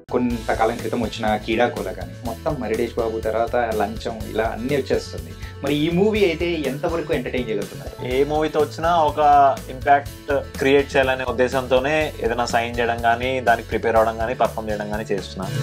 కొంతకాలం క్రితం వచ్చిన కీడాకోల కానీ మొత్తం మరిడేష్ బాబు తర్వాత లంచం ఇలా అన్నీ వచ్చేస్తుంది మరి ఈ మూవీ అయితే ఎంతవరకు ఎంటర్టైన్ చేయగలుగుతున్నారు ఏ మూవీతో వచ్చినా ఒక ఇంపాక్ట్ క్రియేట్ చేయాలనే ఉద్దేశంతోనే ఏదైనా సైన్ చేయడం కానీ దానికి ప్రిపేర్ అవ్వడం కానీ పర్ఫామ్ చేయడం కానీ చేస్తున్నాను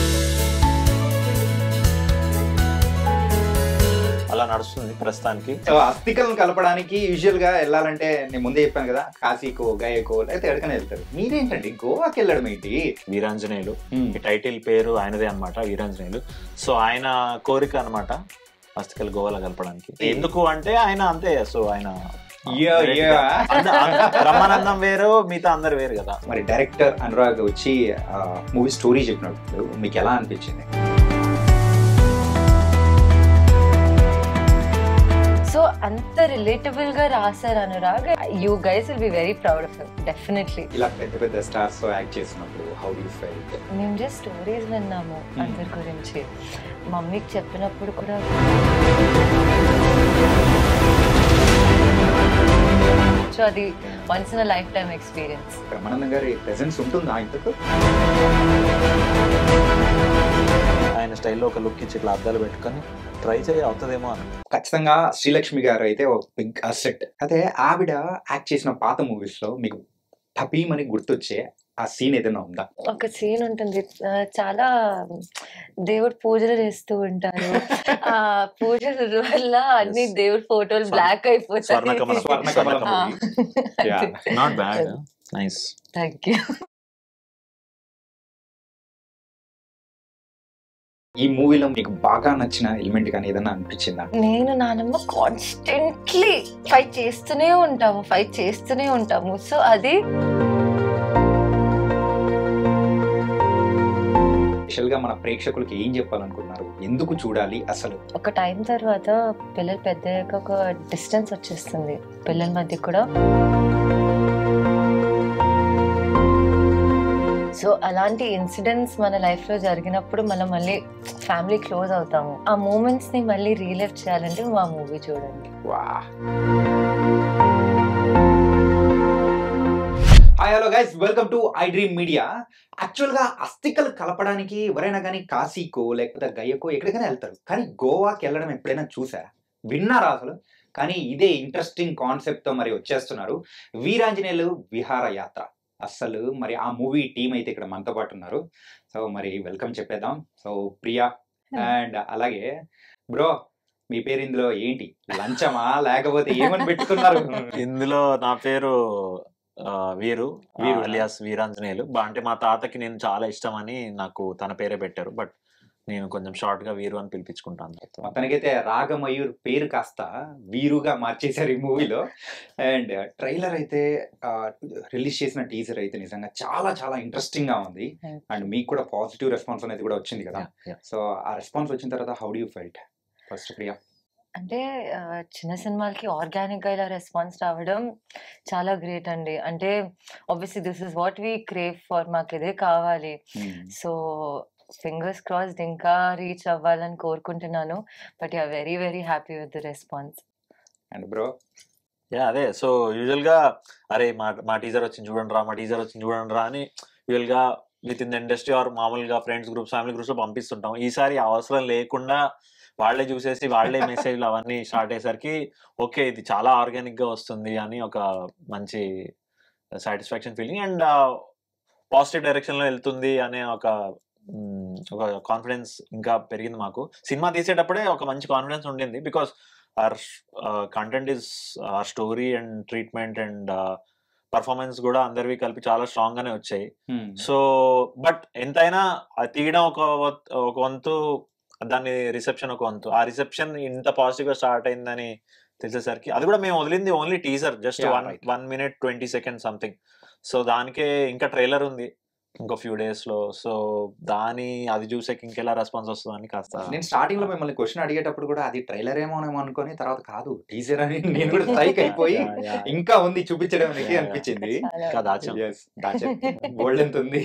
అలా నడుస్తుంది ప్రస్తుతానికి సో అస్థికలను కలపడానికి యూజువల్ గా వెళ్ళాలంటే నేను ముందే చెప్పాను కదా కాశీకో గయకో లేకపోతే ఎక్కడికైనా వెళ్తారు మీరేంటండి గోవాకి వెళ్ళడం ఏంటి వీరాంజనేయులు ఈ టైటిల్ పేరు ఆయనదే అన్నమాట వీరాంజనేయులు సో ఆయన కోరిక అన్నమాట అస్థికల్ గోవాలో కలపడానికి ఎందుకు అంటే ఆయన అంతే సో ఆయన Yeah, yeah. అంద- అంద- బ్రహ్మానందం వేరు మిగతా అందరు వేరు కదా మరి డైరెక్టర్ అనురాగ్ వచ్చి మూవీ స్టోరీ చెప్పినప్పుడు మీకు ఎలా అనిపించింది సో అంత రిలేటబుల్ గా రాశారు Anurag you guys will be very proud of definitely ఇలా పెద్ద పెద్ద స్టార్స్ తో యాక్ట్ చేసినప్పుడు హౌ యూ ఫెల్ట్ మేము జస్ట్ స్టోరీస్ విన్నాము అందరి గురించి మమ్మీకి చెప్పినప్పుడు కూడా సో అది once in life time experience Brahmanandam gari presence ఉంటుందా ఇంతకు ఆయన స్టైల్లో ఒక లుక్ ఇచ్చి ఇట్లా అద్దాలు పెట్టుకొని ట్రై చేయి అవుతుందేమో అని ఖచ్చితంగా శ్రీలక్ష్మి గారు అయితే ఒక బిగ్ అసెట్ అయితే ఆవిడ యాక్ట్ చేసిన పాత మూవీస్ లో మీకు టపీమని గుర్తొచ్చే ఆ సీన్ ఏదైనా ఉందా ఒక సీన్ ఉంటుంది ఆ, చాలా దేవుడు పూజలు చేస్తూ ఉంటారు ఆ పూజల వల్ల అన్ని Yes. దేవుడి ఫోటోలు స్వర్ణ- బ్లాక్ అయిపోతాయి స్వర్ణకమలం. స్వర్ణకమలం ఆ. movie. Yeah. Not bad nice thank you ఈ మూవీలో మీకు బాగా నచ్చిన ఎలిమెంట్ కానీ ఏదైనా అనిపించిందా నేను నానమ్మ కాన్స్టెంట్లీ ఫైట్ చేస్తూనే ఉంటాము ఫైట్ చేస్తూనే ఉంటాము సో అది స్పెషల్ గా మన ప్రేక్షకులకి ఏం చెప్పాలనుకుంటున్నారు ఎందుకు చూడాలి అసలు ఒక టైం తర్వాత పిల్లలు పెద్దయ్యాక ఒక డిస్టెన్స్ వచ్చేస్తుంది పిల్లల మధ్య కూడా సో అలాంటి ఇన్సిడెంట్స్ మన లైఫ్ లో జరిగినప్పుడు మనం మళ్ళీ ఫ్యామిలీ క్లోజ్ అవుతాము ఆ మూమెంట్స్ ని మళ్ళీ రీలైవ్ చేయాలంటే మా మూవీ చూడండి వా hi hello guys welcome to I dream media actual గా అస్థికలు కలపడానికి ఎవరైనా కానీ కాశీకో లేకపోతే గయకో ఎక్కడికైనా వెళ్తారు కానీ గోవాకి వెళ్ళడం ఎప్పుడైనా చూసారా విన్నారా అసలు కానీ ఇదే ఇంట్రెస్టింగ్ కాన్సెప్ట్ తో మరి వచ్చేస్తున్నారు వీరాంజనేయులు విహార యాత్ర అస్సలు మరి ఆ మూవీ టీం అయితే ఇక్కడ మనతో పాటు ఉన్నారు సో మరి వెల్కమ్ చెప్పేద్దాం సో ప్రియా అండ్ అలాగే బ్రో మీ పేరు ఇందులో ఏంటి లంచమా లేకపోతే ఏమని పెట్టుకున్నారు ఇందులో నా పేరు ఆ, వీరు వీరు. అలియాస్ వీరాంజనేయులు బా- అంటే మా తాతకి నేను చాలా ఇష్టం అని నాకు తన పేరే పెట్టారు బట్ నేను కొంచెం షార్ట్ గా వీరు అని పిలిపించుకుంటాను మొత్తానికైతే రాగమయూర్ పేరు కాస్త వీరుగా మార్చేశారు ఈ మూవీలో అండ్ ట్రైలర్ అయితే రిలీజ్ చేసిన టీజర్ అయితే నిజంగా చాలా చాలా ఇంట్రెస్టింగ్ గా ఉంది అండ్ మీకు కూడా పాజిటివ్ రెస్పాన్స్ అనేది కూడా వచ్చింది కదా Yeah, yeah. సో ఆ రెస్పాన్స్ వచ్చిన తర్వాత how do felt first Priya అంటే ఆ, చిన్న సినిమాలకి ఆర్గానిక్ గా ఇలా రెస్పాన్స్ రావడం చాలా గ్రేట్ అండి అంటే obviously this is what we crave for మాకు ఇదే కావాలి సో ఫింగర్స్ క్రాస్డ్ ఇంకా రీచ్ అవ్వాలని కోరుకుంటున్నాను but yeah very very happy with the response and bro yeah అదే సో యూజువల్ గా అరే మా మా టీజర్ వచ్చింది చూడండి రా మా టీజర్ వచ్చింది చూడండి రా అని యూజువల్ గా with in the industry or మామూలుగా ఫ్రెండ్స్ గ్రూప్స్ ఫ్యామిలీ గ్రూప్స్ లో పంపిస్తుంటాం ఈసారి ఆ అవసరం లేకుండా వాళ్ళే చూసేసి వాళ్ళే మెసేజ్లు అవన్నీ స్టార్ట్ అయ్యేసరికి ఓకే ఇది చాలా ఆర్గానిక్ గా వస్తుంది అని ఒక మంచి satisfaction feeling and positive direction లో వెళ్తుంది అనే ఒక మ్, ఒక కాన్ఫిడెన్స్ ఇంకా పెరిగింది మాకు సినిమా తీసేటప్పుడే ఒక మంచి కాన్ఫిడెన్స్ ఉండింది because our content is our story and treatment and performance కూడా అందరివి కలిపి చాలా స్ట్రాంగ్ గానే వచ్చాయి సో బట్ ఎంతైనా అది తీయడం ఒక వ- ఒక వంతు దాని రిసెప్షన్ ఒక వంతు ఆ రిసెప్షన్ ఇంత పాజిటివ్ గా స్టార్ట్ అయిందని తెలిసేసరికి అది కూడా మేము వదిలింది only teaser just Yeah, one right. One minute twenty second something so దానికే ఇంకా ట్రైలర్ ఉంది ఇంకో ఫ్యూ డేస్ లో సో దాని అది చూసాక ఇంకెలా రెస్పాన్స్ వస్తుందని కాస్త నేను స్టార్టింగ్ లో మిమ్మల్ని క్వశ్చన్ అడిగేటప్పుడు కూడా అది ట్రైలర్ ఏమోనేమో అనుకొని తర్వాత కాదు టీజర్ అని నేను కూడా స్ట్రైక్ అయిపోయి Yeah, yeah. ఇంకా ఉంది చూపించడానికి Yeah, yeah. అనిపించింది ఇంకా దాచాం. Yes, దాచాం గోల్డ్ ఎంత ఉంది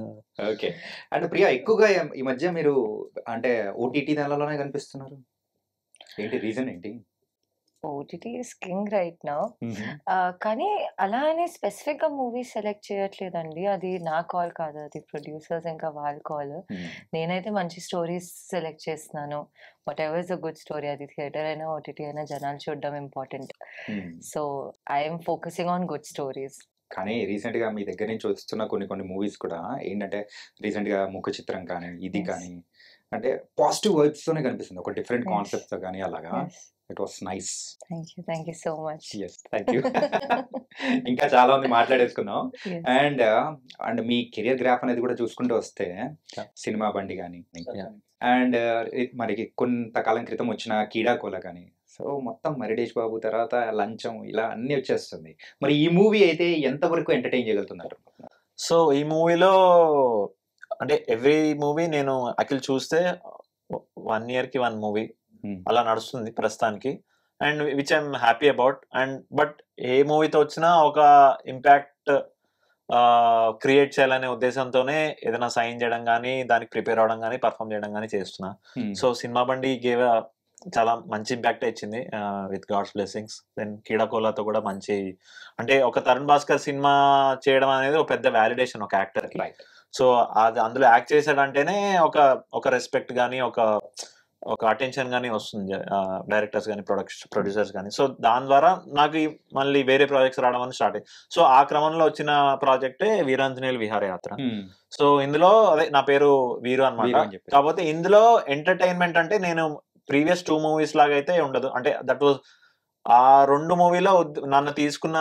ఓకే అండ్ ప్రియా ఎక్కువగా ఈ- ఈ మధ్య మీరు అంటే ఓటీటీ నెలలోనే కనిపిస్తున్నారు ఏంటి రీజన్ ఏంటి OTT is king right now కానీ అలా అని స్పెసిఫిక్ గా మూవీ సెలెక్ట్ చేయట్లేదండి అది నా కాల్ కాదు అది ప్రొడ్యూసర్స్ ఇంకా వాళ్ళ కాల్ నేనైతే మంచి స్టోరీస్ సెలెక్ట్ చేస్తున్నాను whatever is a good story అది థియేటర్ అయినా ఓటీటీ అయినా జనాలు చూడడం important so I'm focusing on good stories కానీ రీసెంట్ గా మీ దగ్గర నుంచి వస్తున్న కొన్ని కొన్ని మూవీస్ కూడా ఏంటంటే రీసెంట్ గా ముఖ చిత్రం కానీ ఇది Yes. కానీ అంటే పాజిటివ్ వర్డ్స్ తోనే కనిపిస్తుంది ఒక డిఫరెంట్ Yes. కాన్సెప్ట్స్ తో కానీ అలాగా it was nice thank you thank you so much yes thank you ఇంకా చాలా మంది మాట్లాడేసుకున్నాం అండ్ అండ్ మీ కెరియర్ గ్రాఫ్ అనేది కూడా చూసుకుంటూ వస్తే సినిమా బండి కానీ Yeah. అండ్ మరి కొంతకాలం క్రితం వచ్చిన కీడాకోల కానీ సో మొత్తం మరిడేష్ బాబు తర్వాత లంచం ఇలా అన్ని వచ్చేస్తుంది మరి ఈ మూవీ అయితే ఎంతవరకు ఎంటర్టైన్ చేయగలుగుతున్నారు సో ఈ మూవీలో అంటే ఎవ్రీ మూవీ నేను అఖిల్ చూస్తే వన్ ఇయర్ కి వన్ మూవీ Hmm. అలా నడుస్తుంది ప్రస్తుతానికి and which I'm happy about and but ఏ మూవీతో వచ్చినా ఒక ఇంపాక్ట్ క్రియేట్ చేయాలనే ఉద్దేశంతోనే ఏదైనా సైన్ చేయడం కానీ దానికి ప్రిపేర్ అవడం కానీ పర్ఫామ్ చేయడం కానీ చేస్తున్నా సో సినిమా బండి గేవ్ చాలా మంచి ఇంపాక్ట్ ఇచ్చింది విత్ గాడ్స్ బ్లెస్సింగ్స్ దెన్ కీడాకోలాతో కూడా మంచి అంటే ఒక తరుణ్ భాస్కర్ సినిమా చేయడం అనేది ఒక పెద్ద వ్యాలిడేషన్ ఒక యాక్టర్ కి రైట్ సో అది అందులో యాక్ట్ చేశాడంటేనే ఒక ఒక రెస్పెక్ట్ కానీ ఒక ఒక అటెన్షన్ కానీ వస్తుంది డైరెక్టర్స్ కానీ ప్రొడక్షన్ ప్రొడ్యూసర్స్ కానీ సో దాని ద్వారా నాకు ఈ మళ్ళీ వేరే ప్రాజెక్ట్స్ రావడం అని స్టార్ట్ అయ్యి సో ఆ క్రమంలో వచ్చిన ప్రాజెక్టే వీరాంజనేయులు విహారయాత్ర సో ఇందులో అదే నా పేరు వీరు వీరు అనమాట అని చెప్పి. కాకపోతే ఇందులో ఎంటర్టైన్మెంట్ అంటే నేను ప్రీవియస్ టూ మూవీస్ లాగా అయితే ఉండదు అంటే దట్ వాజ్ ఆ రెండు మూవీలో నన్ను తీసుకున్న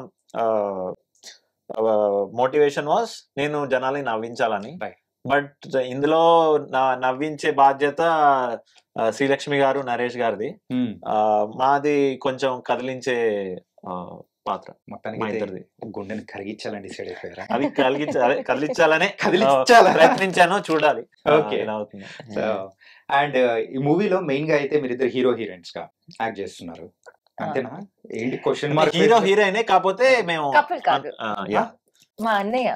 మోటివేషన్ వాస్ నేను జనాల్ని నవ్వించాలని Right. బట్ ఇందులో నా నవ్వించే బాధ్యత ఆ, శ్రీలక్ష్మి గారు నరేష్ గారిది ఆ, మాది కొంచెం కదిలించే ఆ, పాత్ర మా మొత్తానికి ఇద్దరిది గుండెని కరిగించాలని డిసైడ్ అయిపోయారా అది కలిగించ అదే కదిలించాలనే కదిలించాలా? ఆ, ప్రయత్నించాను చూడాలి ఆ, Okay. ఎలా అవుతుంది సో అండ్ ఈ మూవీలో మెయిన్ గా అయితే మీరు ఇద్దరు హీరో హీరోయిన్స్ గా యాక్ట్ చేస్తున్నారు అంతేనా ఏంటి క్వశ్చన్ మార్క్ హీరో హీరోయినే కాకపోతే మేము Couple కాదు. ఆ, యా మా అన్నయ్య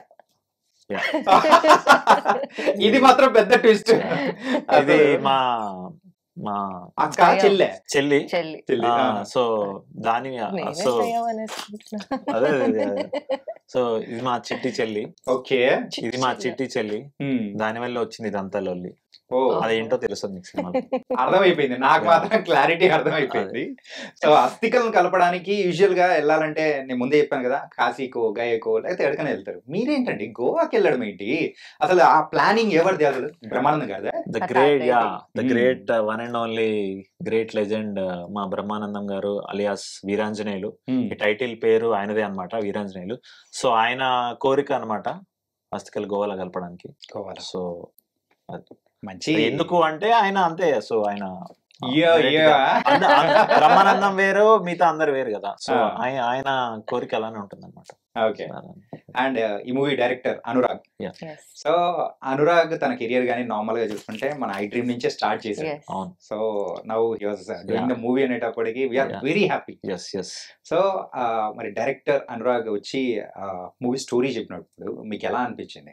ఇది మాత్రం పెద్ద ట్విస్ట్ ఇది మా మా అక్క చెల్లె చెల్లి చెల్లి చెల్లి ఆ, ఆ. సో దాని నేనే సో దయ్యం అనేసుకుంటున్నా. అదే అదే, అదే. సో ఇది మా చిట్టి చెల్లి ఓకే ఇది మా చిట్టి చెల్లి Hmm. దాని వల్ల వచ్చింది ఇదంతా లొల్లి ఓ అదేంటో తెలుస్తుంది మీకు సినిమా అర్థమైపోయింది నాకు మాత్రం క్లారిటీ అర్థమైపోయింది సో అస్థికలను కలపడానికి యూజువల్ గా వెళ్ళాలంటే నేను ముందే చెప్పాను కదా కాశీకో గయకో లేకపోతే ఎక్కడికైనా వెళ్తారు మీరేంటండి గోవాకి వెళ్ళడం ఏంటి అసలు ఆ ప్లానింగ్ ఎవరిది అసలు బ్రహ్మానందం గారిదా ద ఆ గ్రేట్ యా తాతయ్యది. The Hmm. Great one and only great legend మా బ్రహ్మానందం గారు అలియాస్ వీరాంజనేయులు ఈ టైటిల్ పేరు ఆయనదే అన్నమాట వీరాంజనేయులు సో ఆయన కోరిక అన్నమాట అస్థికలు గోవాలో కలపడానికి గోవాలో సో మంచి ఎందుకు అంటే ఆయన అంతే సో ఆయన Yeah, great yeah. గా- అంద- అంద- బ్రహ్మానందం వేరు మిగతా అందరు వేరు కదా సో Ah. ఆయన ఆయన కోరిక అలానే ఉంటుంది అనమాట ఓకే అండ్ ఈ movie director Anurag Yes. So Anurag తన కెరియర్ గానీ నార్మల్ గా చూసుకుంటే మన ఐ డ్రీమ్ నుంచే స్టార్ట్ చేశారు Yes. అవును so now he was doing the movie అనేటప్పటికి we're Yeah. Very happy yes yes so మరి డైరెక్టర్ అనురాగ్ వచ్చి మూవీ స్టోరీ చెప్పినప్పుడు మీకు ఎలా అనిపించింది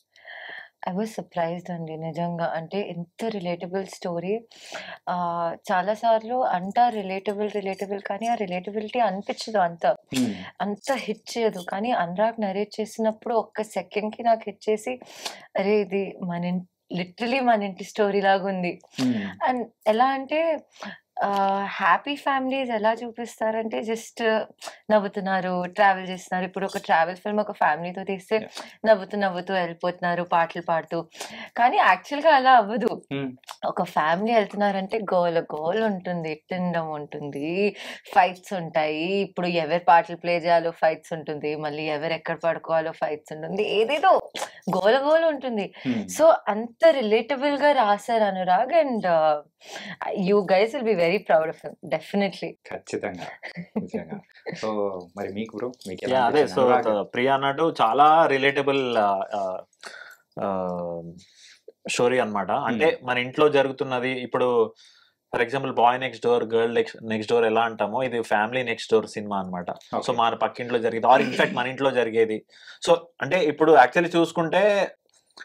ఐ వాజ్ సర్ప్రైజ్డ్ అండి నిజంగా అంటే ఎంత రిలేటబుల్ స్టోరీ చాలా సార్లు అంతా రిలేటబుల్ రిలేటబుల్ కానీ ఆ రిలేటబిలిటీ అనిపించదు అంత అంత హిట్ చేయదు కానీ అనురాగ్ నరేట్ చేసినప్పుడు ఒక్క సెకండ్ కి నాకు హిట్ చేసి అరే ఇది మన లిటరలీ మన ఇంటి స్టోరీ లాగా ఉంది అండ్ ఎలా అంటే హ్యాపీ ఫ్యామిలీస్ ఎలా చూపిస్తారంటే జస్ట్ నవ్వుతున్నారు ట్రావెల్ చేస్తున్నారు ఇప్పుడు ఒక ట్రావెల్ ఫిల్మ్ ఒక ఫ్యామిలీతో తీస్తే నవ్వుతూ నవ్వుతూ వెళ్ళిపోతున్నారు పాటలు పాడుతూ కానీ actual గా అలా అవ్వదు Hmm. ఒక ఫ్యామిలీ వెళ్తున్నారంటే గోల గోల్ ఉంటుంది తినడం ఉంటుంది ఫైట్స్ ఉంటాయి ఇప్పుడు ఎవరి పాటలు ప్లే చేయాలో ఫైట్స్ ఉంటుంది మళ్ళీ ఎవరు ఎక్కడ పడుకోవాలో ఫైట్స్ ఉంటుంది ఏదేదో గోల గోల ఉంటుంది సో అంత రిలేటబుల్ గా రాశారు Anurag and you guys will be very proud of definitely ఖచ్చితంగా నిజంగా సో మరి మీకు బ్రో మీకు ఎలా యా అదే అనిపించింది? సో అనురాగ్ ప్రియా అన్నట్టు చాలా రిలేటబుల్ స్టోరీ అన్నమాట అంటే మన ఇంట్లో జరుగుతున్నది ఇప్పుడు for example boy next door girl next door ఎలా అంటామో ఇది ఫ్యామిలీ నెక్స్ట్ డోర్ సినిమా అన్నమాట సో Okay. మన పక్కింట్లో జరిగేది ఆర్ ఇన్ఫాక్ట్ మన ఇంట్లో జరిగేది సో అంటే ఇప్పుడు యాక్చువల్లీ చూసుకుంటే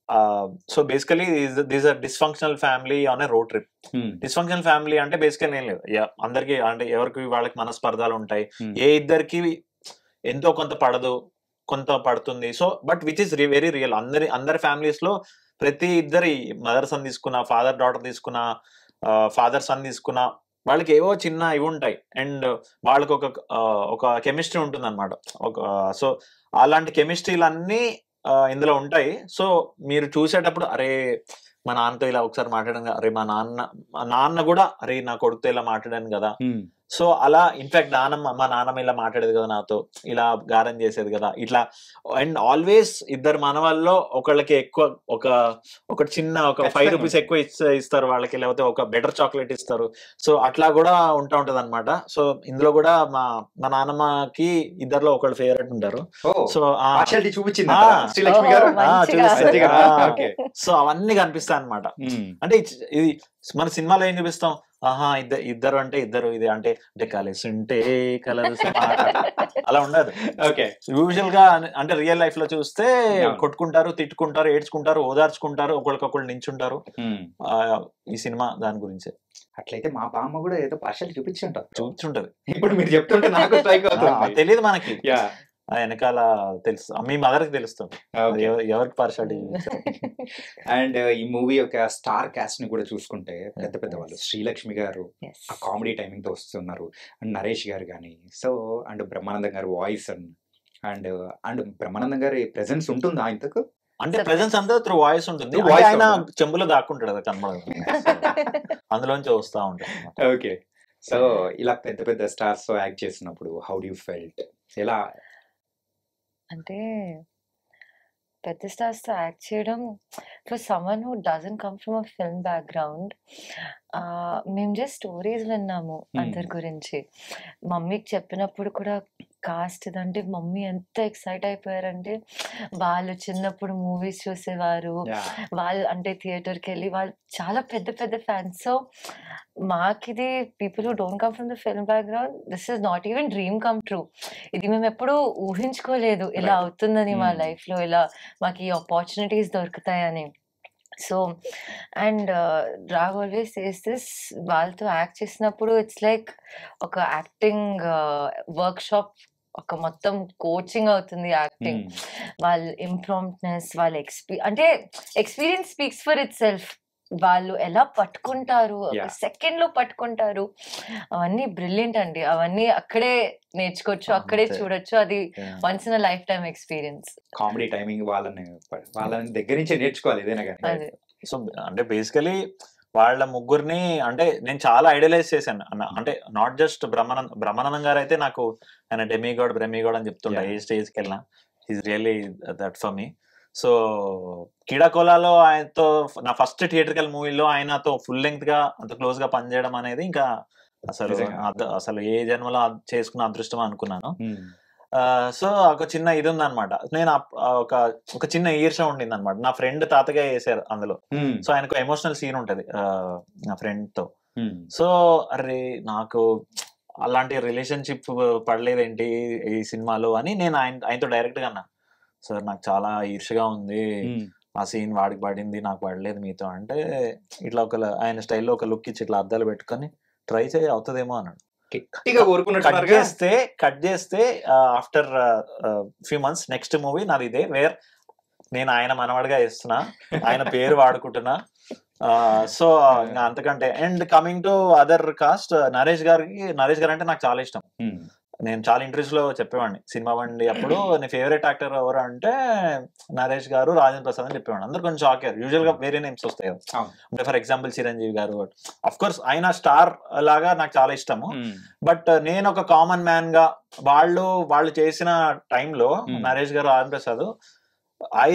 so basically these are dysfunctional family on a road trip dysfunctional family అంటే బేసికల్ ఏం లేదు యా- అందరికి అంటే ఎవరికి వాళ్ళకి మనస్పర్ధాలు ఉంటాయి Hmm. ఏ ఇద్దరికి ఎంతో కొంత పడదు కొంత పడుతుంది so but which is very real అందరి అందరి ఫ్యామిలీస్ లో ప్రతి ఇద్దరి మదర్ సన్ తీసుకున్న ఫాదర్ డాటర్ తీసుకున్న ఫాదర్ సన్ తీసుకున్న వాళ్ళకి ఏవో చిన్న ఇవి ఉంటాయి అండ్ వాళ్ళకి ఒక ఆ, ఒక కెమిస్ట్రీ ఉంటుంది అనమాట ఒక సో అలాంటి కెమిస్ట్రీలన్నీ ఆ, ఇందులో ఉంటాయి సో మీరు చూసేటప్పుడు అరే మా నాన్నతో ఇలా ఒకసారి మాట్లాడాను కదా, అరే మా నాన్న మా నాన్న కూడా అరే నా కొడుకుతో ఇలా మాట్లాడాను కదా సో అలా ఇన్ఫాక్ట్ నానమ్మ మా నాన్నమ్మ ఇలా మాట్లాడేది కదా నాతో ఇలా గారం చేసేది కదా ఇట్లా అండ్ ఆల్వేస్ ఇద్దరు మనవాళ్ళలో ఒకళ్ళకి ఎక్కువ ఒక ఒక చిన్న ఒక ఫైవ్ ఖచ్చితంగా రూపీస్ ఎక్కువ ఇచ్చ- ఇస్తారు వాళ్ళకి లేకపోతే ఒక బెటర్ చాక్లెట్ ఇస్తారు సో అట్లా కూడా ఉంటా ఉంటది అనమాట సో ఇందులో కూడా మా మా నాన్నమ్మకి ఇద్దరులో ఒకళ్ళు ఫేవరెట్ ఉంటారు ఓ సో ఆ పార్షాలిటీ చూపించింది ఆ. శ్రీలక్ష్మి గారు ఓ, మంచిగా. చూపిస్తారు. మంచిగా. ఆ, ఓకే. సో అవన్నీ కనిపిస్తాయి అనమాట ఉమ్. అంటే ఇచ్- ఇది మన సినిమాలో ఏం చూపిస్తాం ఆహా ఇద్దరు ఇద్దరు అంటే ఇద్దరు ఇది అంటే అంటే కలిసి ఉంటే కలసి అలా ఉండదు ఓకే యూజువల్ గా అన్- అంటే రియల్ లైఫ్ లో చూస్తే అవును. కొట్టుకుంటారు తిట్టుకుంటారు ఏడ్చుకుంటారు ఓదార్చుకుంటారు ఒకరికొకరు నించుంటారు ఉమ్. ఆ, ఈ సినిమా దాని గురించి అట్లయితే మా బామ్మ కూడా ఏదో పార్షాలిటీ చూపించి ఉంటారు చూపించుంటది ఇప్పుడు మీరు చెప్తుంటే నాకు స్ట్రైక్ ఆ, అవుతుంది తెలియదు మనకి యా ఆ వెనకాల తెలుసు మీ మదర్ కి తెలుస్తుంది అది ఎవ- ఎవరికి పార్షాలిటీ అండ్ ఈ మూవీ యొక్క స్టార్ కాస్ట్ ని కూడా చూసుకుంటే పెద్ద పెద్ద వాళ్ళు శ్రీలక్ష్మి గారు Yes. ఆ కామెడీ టైమింగ్ తో వస్తున్నారు అండ్ నరేష్ గారు కానీ so and Brahmanandam garu voice and and and Brahmanandam gari presence ఉంటుందా ఇంతకు అంటే Surprise. ప్రెసెన్స్ అంతా త్రూ వాయిస్ ఉంటుంది Through అంటే voice ఆయన ఉంటుంది. చెంబులో దాక్కుంటాడు అది కనబడదు అందులోంచి వస్తా ఉంటుంది అన్నమాట. ఓకే సో ఇలా పెద్ద పెద్ద స్టార్స్ తో యాక్ట్ చేసినప్పుడు హౌ డూ ఫెల్ట్ ఎలా అంటే పెద్ద స్టార్స్ తో యాక్ట్ చేయడం for someone who doesn't come from a film background మేము జస్ట్ స్టోరీస్ విన్నాము అందరి గురించి మమ్మీకి చెప్పినప్పుడు కూడా కాస్ట్ ఇదంటే మమ్మీ ఎంత ఎక్సైట్ అయిపోయారంటే వాళ్ళు చిన్నప్పుడు మూవీస్ చూసేవారు వాళ్ళు అంటే థియేటర్కి వెళ్ళి వాళ్ళు చాలా పెద్ద పెద్ద ఫ్యాన్స్ సో మాకిది people who don't come from the film background this is not even dream come true ఇది మేము ఎప్పుడూ ఊహించుకోలేదు ఇలా Right. అవుతుందని మా Hmm. లైఫ్ లో ఇలా మాకు ఈ ఆపర్చునిటీస్ దొరుకుతాయని so and Rag always says this వాళ్ళతో యాక్ట్ చేసినప్పుడు ఇట్స్ లైక్ ఒక యాక్టింగ్ వర్క్ షాప్ ఒక మొత్తం కోచింగ్ అవుతుంది యాక్టింగ్ వాళ్ళ ఇంప్రాంప్ట్నెస్ వాళ్ళ ఎక్స్పీ అంటే experience speaks for itself వాళ్ళు ఎలా పట్టుకుంటారు ఒక Yeah. సెకండ్ లో పట్టుకుంటారు అవన్నీ బ్రిలియంట్ అండి అవన్నీ అక్కడే నేర్చుకోవచ్చు అక్కడే అంతే. చూడొచ్చు అది once in life time experience comedy timing వాళ్ళని వాళ్ళని దగ్గర నుంచే నేర్చుకోవాలి ఏదైనా కానీ అదే సో అంటే బేసికలీ వాళ్ళ ముగ్గురిని అంటే నేను చాలా ఐడియలైజ్ చేశాను అన్న అంటే నాట్ జస్ట్ బ్రహ్మానంద్ బ్రహ్మానందం గారు అయితే నాకు ఆయన డెమీగాడ్ బ్రహ్మీగాడ్ అని చెప్తుంటా Yeah. ఏ స్టేజ్కి వెళ్ళినా is really that for me so కీడాకోలాలో ఆయనతో నా ఫస్ట్ థియేటర్కల్ మూవీలో ఆయనతో ఫుల్ లెంగ్త్ గా అంత క్లోజ్ గా పనిచేయడం అనేది ఇంకా అసలు నిజంగా. అద- అసలు ఏ జన్మలో అది చేసుకున్న అదృష్టం అనుకున్నాను సో ఒక చిన్న ఇది ఉందన్నమాట నేను అప్- ఆ ఒక ఒక చిన్న ఈర్ష ఉండింది అనమాట నా ఫ్రెండ్ తాతగా వేసారు అందులో సో ఆయనకు ఎమోషనల్ సీన్ ఉంటది ఆ, నా ఫ్రెండ్ తో సో అరే నాకు అలాంటి రిలేషన్షిప్ పడలేదేంటి ఈ సినిమాలో అని నేను ఆయన ఆయనతో డైరెక్ట్ గా అన్నా సార్ నాకు చాలా ఈర్షగా ఉంది ఆ సీన్ వాడికి పడింది నాకు పడలేదు మీతో అంటే ఇట్లా ఒక ఆయన స్టైల్లో ఒక లుక్ ఇచ్చి ఇట్లా అద్దాలు పెట్టుకొని ట్రై చేయి అవుతుందేమో అన్నాడు గట్టిగా కట్ కోరుకున్నట్టున్నారు చేస్తే కట్ చేస్తే after few months next movie నాది ఇదే వేర్ నేను ఆయన మనవడిగా ఇస్తున్నా ఆయన పేరు వాడుకుంటున్నా సో ఇంకా అంతకంటే and coming to other cast Naresh గారికి నరేష్ గారు అంటే నాకు చాలా ఇష్టం నేను చాలా ఇంటర్వ్యూస్ లో చెప్పేవాడిని సినిమా బండి అప్పుడు నీ ఫేవరెట్ యాక్టర్ ఎవరు అంటే నరేష్ గారు రాజేంద్ర ప్రసాద్ అని చెప్పేవాడు అందరు కొంచెం షాక్ అయ్యారు యూజువల్ గా వేరే నేమ్స్ వస్తాయి కదా అవును. అంటే ఫర్ ఎగ్జాంపుల్ చిరంజీవి గారు అఫ్ కోర్స్ ఆయన స్టార్ లాగా నాకు చాలా ఇష్టము బట్ నేను ఒక కామన్ మ్యాన్ గా వాళ్ళు వాళ్ళు చేసిన టైంలో Hmm. Naresh garu R Prasad I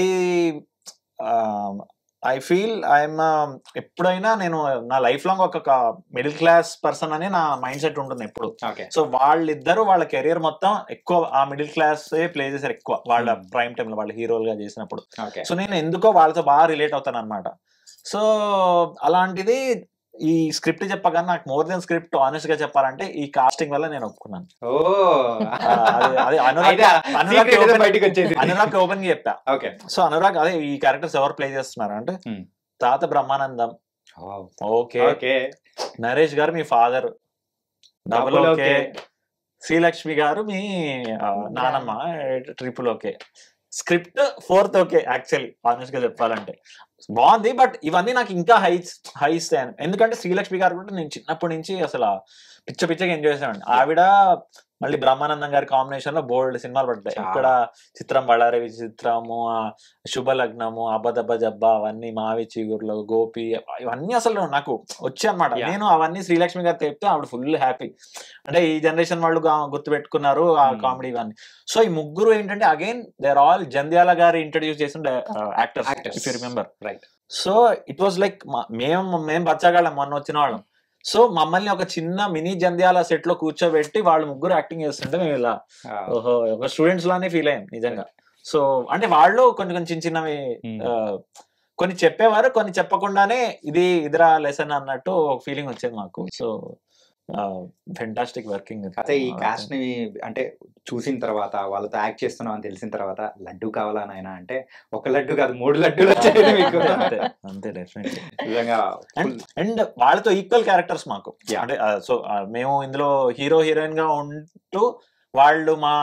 I feel I'm ఎప్పుడైనా నేను నా లైఫ్ లాంగ్ ఒక మిడిల్ క్లాస్ పర్సన్ అని నా మైండ్ సెట్ ఉంటుంది ఎప్పుడు ఓకే సో వాళ్ళిద్దరు వాళ్ళ కెరియర్ మొత్తం ఎక్కువ ఆ మిడిల్ క్లాస్ ప్లే చేశారు ఎక్కువ వాళ్ళ Hmm. ప్రైమ్ టైమ్ లో వాళ్ళ హీరోలుగా చేసినప్పుడు ఓకే సో నేను ఎందుకో వాళ్ళతో బాగా రిలేట్ అవుతాను అనమాట సో అలాంటిది ఈ స్క్రిప్ట్ చెప్పగానే నాకు మోర్ దెన్ స్క్రిప్ట్ ఆనెస్ట్ గా చెప్పాలంటే ఈ కాస్టింగ్ వల్ల నేను ఒప్పుకున్నాను ఓ ఆ, అది- అది అనురాగ్ అయితే అనురాగ్ secret ఏదో open- బయటికి వచ్చేసి అనురాగ్ ఓపెన్ గా చెప్పా ఓకే సో అనురాగ్ అదే ఈ క్యారెక్టర్స్ ఎవరు ప్లే చేస్తున్నారు అంటే Hmm. తాత బ్రహ్మానందం ఓకే ఓకే నరేష్ గారు మీ father double Double okay okay. Srilakshmi garu మీ ఆ, నానమ్మ triple okay script fourth okay actually honest గా చెప్పాలంటే బాగుంది బట్ ఇవన్నీ నాకు ఇంకా హైస్ హై ఇస్తాయి ఎందుకంటే శ్రీలక్ష్మి గారు కూడా నేను చిన్నప్పటి నుంచి అసలు పిచ్చ పిచ్చగా ఎంజాయ్ చేసాను ఆవిడ మళ్ళీ బ్రహ్మానందం గారి కాంబినేషన్ లో బోల్డ్ సినిమాలు పడ్డాయి చాలా. ఇక్కడ చిత్రం బళ్ళారి విచిత్రము ఆ శుభ లగ్నము అబ్బదబ్బ జబ్బ అవన్నీ మావి చిగురులో గోపి ఇవన్నీ అసలు నాకు వచ్చాయి అనమాట Yeah. నేను అవన్నీ శ్రీలక్ష్మి గారు చెప్తే ఆవిడ ఫుల్ హ్యాపీ అంటే ఈ జనరేషన్ వాళ్ళు గా- గుర్తుపెట్టుకున్నారు ఆ Hmm. కామెడీ ఇవన్నీ సో ఈ ముగ్గురు ఏంటంటే again they are all Jandhyala garu introduce చేసిన actors Actors. If you remember Right. So it was like మేము మేము బచ్చగాళ్ళం మొన్న వచ్చిన వాళ్ళం సో మమ్మల్ని ఒక చిన్న మినీ జంధ్యాల సెట్ లో కూర్చోబెట్టి వాళ్ళు ముగ్గురు యాక్టింగ్ చేస్తుంటే మేము ఇలా ఓహో ఒక స్టూడెంట్స్ లానే ఫీల్ అయ్యాం నిజంగా సో అంటే వాళ్ళు కొన్ని కొన్ని చిన్న చిన్నవి Hmm. ఆ, కొన్ని చెప్పేవారు కొన్ని చెప్పకుండానే ఇది ఇదిరా లెసన్ అన్నట్టు ఒక ఫీలింగ్ వచ్చేది మాకు సో ఫెంటాస్టిక్ వర్కింగ్ అయితే ఈ కాస్ట్ ని అంటే చూసిన తర్వాత వాళ్ళతో యాక్ట్ చేస్తున్నాం అని తెలిసిన తర్వాత లడ్డు కావాలా నాయన అంటే ఒక లడ్డు కాదు మూడు లడ్డూలు వచ్చాయి మీకు అంతే అంతే డెఫినెట్లీ నిజంగా full- అండ్ వాళ్ళతో ఈక్వల్ క్యారెక్టర్స్ మాకు Yeah. అంటే సో మేము ఇందులో హీరో హీరోయిన్ గా ఉంటూ వాళ్ళు మా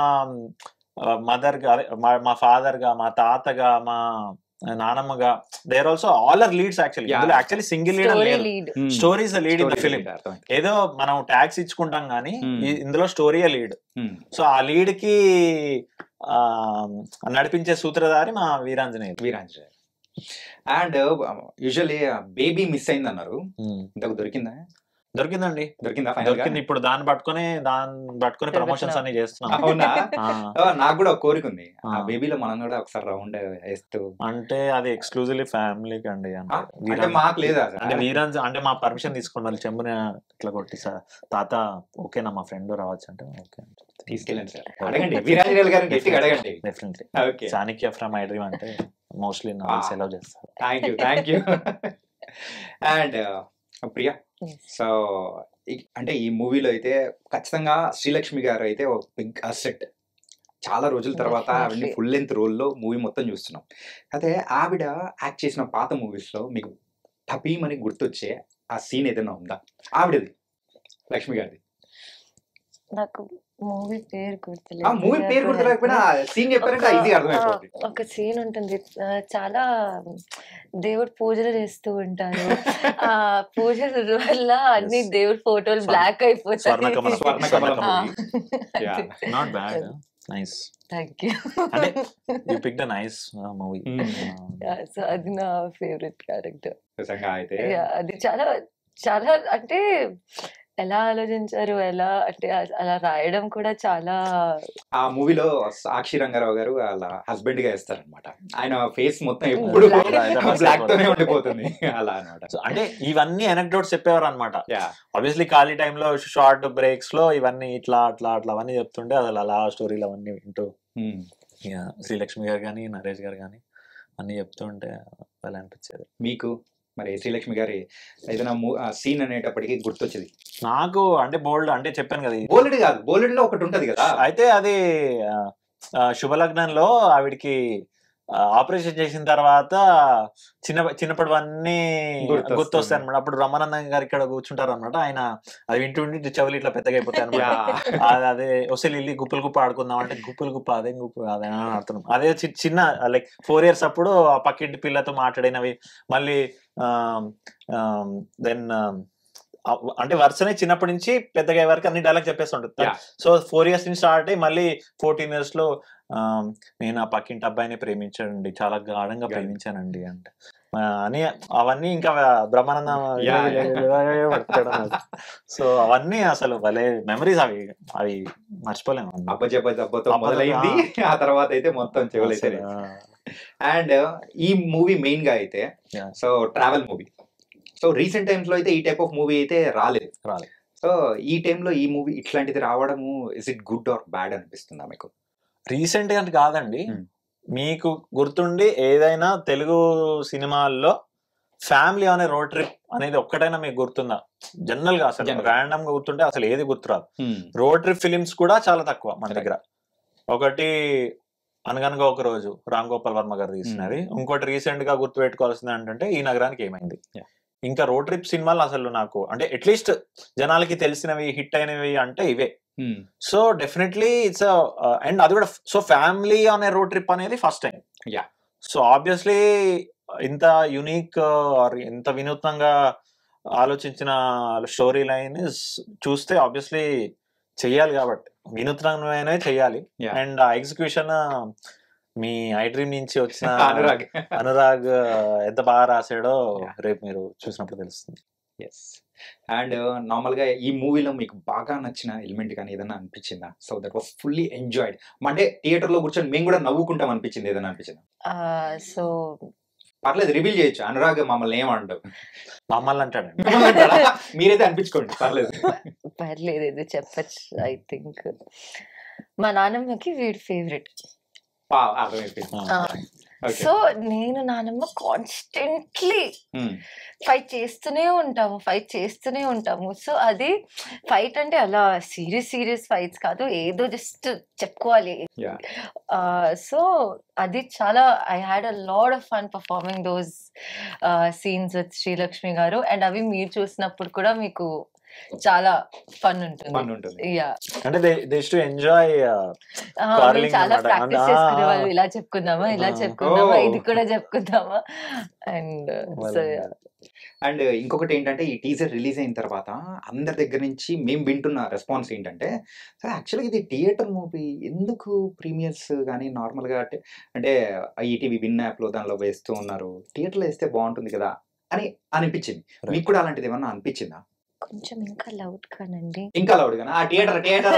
మదర్ గా అదే మా- మా ఫాదర్ గా మా తాతగా మా నానమ్మగా there also all are leads actually Yeah. ఇందులో యాక్చువల్లీ సింగిల్ లీడర్ స్టోరీ లేదు lead Hmm. Story is lead in the Story film lead, అర్థమైంది. ఏదో మనం ట్యాక్స్ ఇచ్చుకుంటాం కానీ Hmm. ఇందులో స్టోరీ లీడ్ Hmm. సో ఆ లీడ్ కి ఆ, నడిపించే సూత్రధారి మా Veeranjaneyulu Veeranjaneya and usually baby miss అయింది అన్నారు ఇంతకు దొరికిందా దొరికిందండి దొరికిందా ఫైనల్ దొరికింది ఇప్పుడు దాన్ని పట్టుకొని దాన్ని పట్టుకొని ప్రమోషన్స్ అన్ని చేస్తున్నాం అవునా ఆ, ఓ, నాకు కూడా ఒక కోరిక ఉంది ఆ ఆ. బేబీలో మనం కూడా ఒకసారి రౌండ్ వేస్తూ అంటే అది ఎక్స్క్లూజివ్లీ ఫ్యామిలీకి అండి అంటే ఆ? అంటే వీరాంజ- మాకు లేదా అంటే వీరాంజ్ అంటే మా పర్మిషన్ తీసుకోండి వాళ్ళు చెంబుని ఇట్లా కొట్టి సార్ తాత ఓకేనా మా ఫ్రెండ్ రావచ్చు అంటే ఓకే తీసుకెళ్ళండి సార్ అడగండి వీరాంజనేయులు గారిని గట్టిగా అడగండి definitely okay Chanakya from I dream అంటే మోస్ట్లీ నా Ah. సెలవు చేస్తారు thank you thank you and Priya so అంటే ఈ మూవీలో అయితే ఖచ్చితంగా శ్రీలక్ష్మి గారు అయితే ఒక బిగ్ అసెట్ చాలా రోజుల తర్వాత ఆవిడని Definitely. ఫుల్ లెంత్ రోల్లో మూవీ మొత్తం చూస్తున్నాం అయితే ఆవిడ యాక్ట్ చేసిన పాత మూవీస్ లో మీకు టపీమని గుర్తొచ్చే ఆ సీన్ ఏదైనా ఉందా ఆవిడది లక్ష్మి గారిది నాకు మూవీ పేరు ఆ గుర్తులేదు మూవీ పేరు గుర్తులేకపోయినా సీన్ చెప్పారంటే ఒక- ఈజీ అర్థమైపోతుంది ఆ, ఒక సీన్ ఉంటుంది ఆ, చాలా దేవుడు పూజలు చేస్తూ ఉంటారు ఆ పూజల వల్ల అన్ని Yes. దేవుడి ఫోటోలు స్వర్ణ- బ్లాక్ అయిపోతాయి స్వర్ణకమలం. స్వర్ణకమలం ఆ. movie. Yeah. Not bad nice thank you అంటే you pick the nice movie so అది నా ఫేవరెట్ క్యారెక్టర్ నిజంగా అయితే అది చాలా చాలా అంటే ఎలా ఆలోచించారు ఎలా అంటే అ- అలా రాయడం కూడా చాలా ఆ మూవీలో సాక్షి రంగారావు గారు వాళ్ళ హస్బెండ్ గా వేస్తారనమాట ఆయన ఫేస్ మొత్తం ఎప్పుడు Black. బ్లాక్ తోనే ఉండిపోతుంది అలా అనమాట సో అంటే ఇవన్నీ ఎనక్డోట్స్ చెప్పేవారు అనమాట యా ఆబ్వియస్లీ ఖాళీ టైంలో షార్ట్ బ్రేక్స్ లో ఇవన్నీ ఇట్లా అట్లా అట్లా అవన్నీ చెప్తుంటే అసలు అలా స్టోరీలు అవన్నీ వింటూ ఇక శ్రీలక్ష్మి గారు కానీ నరేష్ గారు కానీ అన్ని చెప్తుంటే వాళ్ళు అనిపించేది మీకు మరి శ్రీలక్ష్మి గారి ఏదైనా సీన్ అనేటప్పటికి గుర్తొచ్చేది నాకు అంటే బోల్డ్ అంటే చెప్పాను కదా ఇది. బోలెడ్ కాదు బోలెడ్ లో ఒకటి ఉంటది కదా అయితే అది ఆ, ఆ, శుభలగ్నంలో ఆవిడకి ఆపరేషన్ చేసిన తర్వాత చిన్న చిన్నప్పటివన్నీ గుర్తొస్తుంది. గుర్తొస్తాయి అనమాట అప్పుడు రమానందం గారు ఇక్కడ కూర్చుంటారు అనమాట ఆయన అది వింటూ వింటూ చెవులు ఇట్లా పెద్దగా అయిపోతాయి అనమాట Yeah. అది అదే వస్తే లిల్లీ గుప్పలు గుప్ప ఆడుకుందాం అంటే గుప్పలు గుప్ప అదే గుప్ప అదే అని ఆడుతున్నాం అదే చి- చిన్న లైక్ ఫోర్ ఇయర్స్ అప్పుడు ఆ పక్కింటి పిల్లతో మాట్లాడినవి మళ్ళీ దెన్ అంటే వరుసనే చిన్నప్పటి నుంచి పెద్దగా అయ్యే వరకు అన్ని డైలాగ్ చెప్పేస్తుంటుంది Yeah. సో ఫోర్ ఇయర్స్ నుంచి స్టార్ట్ అయ్యి మళ్ళీ ఫోర్టీన్ ఇయర్స్ లో ఆ, నేను ఆ పక్కింటి అబ్బాయిని ప్రేమించానండి చాలా గాఢంగా Yeah. ప్రేమించానండి అంటే ఆ, అని అవన్నీ ఇంకా బ్రహ్మానందం Yeah. సో అవన్నీ అసలు భలే మెమరీస్ అవి అవి మర్చిపోలేము అన్నమాట. అబ్బజబ్బ దెబ్బతో అబ్బ మొదలైంది ఆ తర్వాత అయితే మొత్తం చెవులైతే అసలు, ఆ, అండ్ ఈ మూవీ మెయిన్ గా అయితే Yeah. So travel movie so recent times లో అయితే ఈ టైప్ ఆఫ్ మూవీ అయితే రాలేదు రాలేదు. సో ఈ టైంలో ఈ మూవీ ఇట్లాంటిది రావడము is it good or bad అనిపిస్తుందా మీకు రీసెంట్ గా అంటే కాదండి Hmm. మీకు గుర్తుండి ఏదైనా తెలుగు సినిమాల్లో ఫ్యామిలీ అనే రోడ్ ట్రిప్ అనేది ఒక్కటైనా మీకు గుర్తుందా జనరల్ గా అసలు General. ర్యాండమ్ గా గుర్తుంటే అసలు ఏది గుర్తురాదు ఉమ్. రోడ్ ట్రిప్ ఫిలిమ్స్ కూడా చాలా తక్కువ మన Correct. దగ్గర ఒకటి అనగనగా ఒక రోజు రామ్ గోపాల్ వర్మ గారు తీసినది ఇంకోటి రీసెంట్ గా గుర్తు పెట్టుకోవాల్సింది ఏంటంటే ఈ నగరానికి ఏమైంది Yeah. ఇంకా రోడ్ ట్రిప్ సినిమాలు అసలు నాకు అంటే అట్లీస్ట్ జనాలకి తెలిసినవి హిట్ అయినవి అంటే ఇవే ఉమ్. సో డెఫినెట్లీ ఇట్స్ అండ్ అది కూడా సో ఫ్యామిలీ అనే రోడ్ ట్రిప్ అనేది first time Yeah. So obviously ఇంత యునిక్ ఆర్ ఇంత వినూత్నంగా ఆలోచించిన స్టోరీ లైన్ చూస్తే ఆబ్వియస్లీ చెయ్యాలి కాబట్టి వినూత్నమైన చెయ్యాలి Yeah. అండ్ ఆ ఎగ్జిక్యూషన్ మీ ఐ డ్రీమ్ నుంచి వచ్చిన అనురాగ్ అనురాగ్ ఎంత బాగా రాసాడో Yeah. రేపు మీరు చూసినప్పుడు తెలుస్తుంది ఎస్ అండ్ నార్మల్ గా ఈ మూవీలో మీకు బాగా నచ్చిన ఎలిమెంట్ కానీ ఏదైనా అనిపించిందా so that was fully enjoyed అంటే థియేటర్ లో కూర్చొని మేము కూడా నవ్వుకుంటాం అనిపించింది ఏదైనా అనిపించిందా సో పర్లేదు రివీల్ చేయొచ్చు అనురాగ్ మమ్మల్ని ఏమంటావు మమ్మల్ని అంటాడు మీరైతే అనిపించుకోండి పర్లేదు పర్లేదు ఇది చెప్పచ్చు ఐ థింక్ మా నాన్నమ్మకి వీడి ఫేవరెట్ పా, అర్థమైపోయింది Okay. సో నేను నాన్నమ్మ కాన్స్టెంట్లీ ఫైట్ చేస్తూనే ఉంటాము ఫైట్ చేస్తూనే ఉంటాము సో అది ఫైట్ అంటే అలా సీరియస్ సీరియస్ ఫైట్స్ కాదు ఏదో జస్ట్ చెప్పుకోవాలి Yeah. సో అది చాలా I had a lot of fun performing those scenes with Sreelakshmi garu and అవి మీరు చూసినప్పుడు కూడా మీకు చాలా ఫన్ ఫన్ ఉంటుంది ఉంటుంది యా అంటే దే టు ఎంజాయ్ మేము Quarreling చాలా అన్నమాట. ప్రాక్టీస్ ఆ, చేసుకునే వాళ్ళు ఇలా చెప్పుకుందామా ఇలా ఆ. చెప్పుకుందామా Oh. ఇది కూడా చెప్పుకుందామా అండ్ సో అండ్ ఇంకొకటి ఏంటంటే ఈ టీజర్ రిలీజ్ అయిన తర్వాత అందరి దగ్గర నుంచి మేము వింటున్న రెస్పాన్స్ ఏంటంటే సార్ యాక్చువల్గా ఇది థియేటర్ మూవీ ఎందుకు ప్రీమియర్స్ కానీ నార్మల్గా అంటే అంటే ఈటీవీ విన్ యాప్లో దానిలో వేస్తూ ఉన్నారు థియేటర్లో వేస్తే బాగుంటుంది కదా అని అనిపించింది Right. మీకు కూడా అలాంటిది ఏమన్నా అనిపించిందా కొంచెం ఇంకా లౌడ్ కానండి ఇంకా లౌడ్ గానా ఆ థియేటర్ థియేటర్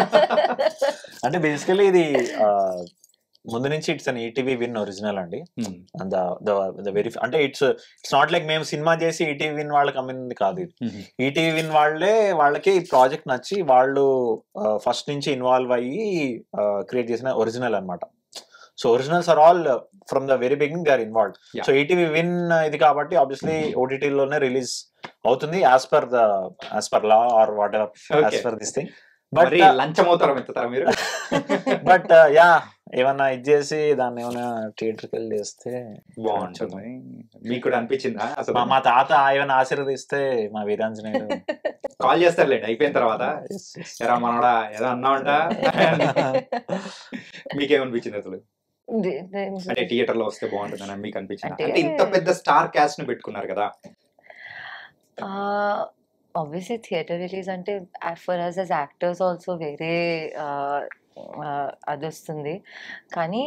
అంటే బేసికలీ ఇది ఆ, ముందు నుంచి it's on ETV Win original అండి అండ్ ద వెరీ అంటే ఇట్స్ ఇట్స్ నాట్ లైక్ మేము సినిమా చేసి ఈటీవీ విన్ వాళ్ళకి అమ్మింది కాదు ఇది ఈటీవీ విన్ వాళ్ళే వాళ్ళకి ఈ ప్రాజెక్ట్ నచ్చి వాళ్ళు ఫస్ట్ నుంచి ఇన్వాల్వ్ అయ్యి క్రియేట్ చేసిన ఒరిజినల్ అన్నమాట so originals are all from the very beginning they are involve Yeah. So ETV Win ఇది కాబట్టి ఆబ్వియస్లీ ఓటీటీలోనే రిలీజ్ అవుతుంది as per the as per law or whatever as per this thing but మరి లంచం అవుతారా ఎత్తుతారా మీరు but yeah ఏమన్నా ఇది చేసి దాన్ని ఏమైనా థియేటర్కి వెళ్ళి చేస్తే బాగుంటుంది మీకు కూడా అనిపించిందా అసలు మా మా తాత ఏమైనా ఆశీర్వదిస్తే మా వీరాంజనేయుడు కాల్ చేస్తారులేండి అయిపోయిన తర్వాత ఎరా మనోడా ఏదో అన్నావంట మీకేమనిపించింది అసలు అంటే థియేటర్ లో వస్తే బాగుంటుందని మీకు అనిపించింది అంటే- అంటే ఇంత పెద్ద స్టార్ క్యాస్ట్ ని పెట్టుకున్నారు కదా ఆబ్వియస్లీ థియేటర్ రిలీజ్ అంటే for us as actors also వేరే అది వస్తుంది కానీ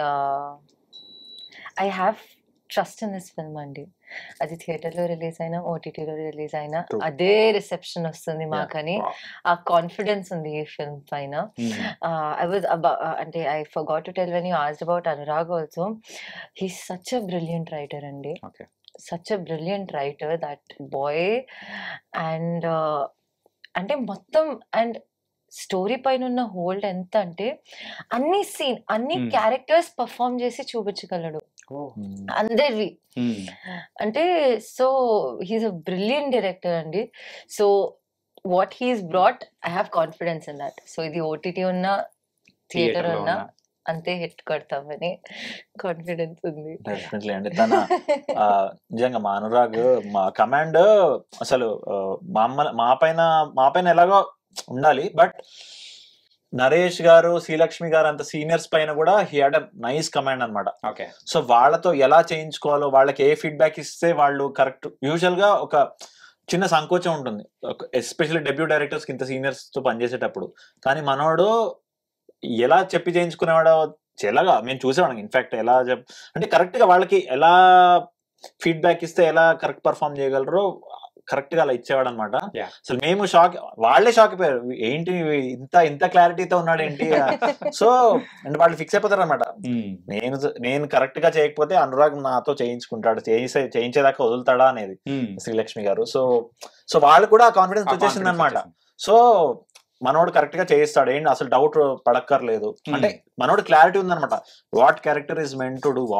I have trust in this film అండి అది థియేటర్లో రిలీజ్ అయినా ఓటీటీలో రిలీజ్ అయినా True. అదే రిసెప్షన్ వస్తుంది మాకని ఆ కాన్ఫిడెన్స్ ఉంది ఈ ఫిల్మ్ పైన ఐ వాజ్ అంటే I forgot to tell when you asked about Anurag also he such a brilliant writer అండి Okay. Such a brilliant writer that boy and అంటే మొత్తం అండ్ స్టోరీ పైన ఉన్న హోల్డ్ ఎంత అంటే అన్ని సీన్ అన్ని Hmm. క్యారెక్టర్స్ పర్ఫామ్ చేసి చూపించగలడు అందరివి అంటే so he's a brilliant director అండి so what he's brought I have confidence in that so ఇది ఓటీటీ ఉన్నా థియేటర్ థియేటర్ ఉన్నా అంతే హిట్ కొడతామని కాన్ఫిడెన్స్ ఉంది డెఫినెట్లీ అండి తన ఆ, నిజంగా మా అనురాగ్ మా కమాండ్ అసలు ఆ, మా అమ్మ మా పైన మా పైన ఎలాగో ఉండాలి బట్ నరేష్ గారు శ్రీలక్ష్మి గారు అంత సీనియర్స్ పైన కూడా he had a nice command అన్నమాట ఓకే సో వాళ్ళతో ఎలా చేయించుకోవాలో వాళ్ళకి ఏ ఫీడ్బ్యాక్ ఇస్తే వాళ్ళు కరెక్ట్ యూజువల్ గా ఒక చిన్న సంకోచం ఉంటుంది ఎస్పెషల్లీ డెబ్యూ డైరెక్టర్స్ ఇంత సీనియర్స్ తో పనిచేసేటప్పుడు కానీ మనోడు ఎలా చెప్పి చేయించుకునేవాడో ఎలాగా మేము చూసేవాళ్ళం ఇన్ఫాక్ట్ ఎలా చెప్ అంటే కరెక్ట్ గా వాళ్ళకి ఎలా ఫీడ్బ్యాక్ ఇస్తే ఎలా కరెక్ట్ పర్ఫామ్ చేయగలరో కరెక్ట్ గా అలా ఇచ్చేవాడు అనమాట Yeah. అసలు మేము షాక్ వాళ్ళే షాక్ అయిపోయారు ఏంటి ఇంత ఇంత క్లారిటీతో ఉన్నాడు ఏంటి సో అంటే వాళ్ళు ఫిక్స్ అయిపోతారు అనమాట నేను నేను కరెక్ట్ గా చేయకపోతే అనురాగ్ నాతో చేయించుకుంటాడు చేయించే చేయించేదాకా వదులుతాడా అనేది శ్రీలక్ష్మి గారు సో సో వాళ్ళు కూడా కాన్ఫిడెన్స్ వచ్చేసింది అనమాట సో మనోడు కరెక్ట్ గా చేయిస్తాడు ఏంటి అసలు డౌట్ పడక్కర్లేదు అంటే మనోడు క్లారిటీ ఉందన్నమాట what character is meant to do what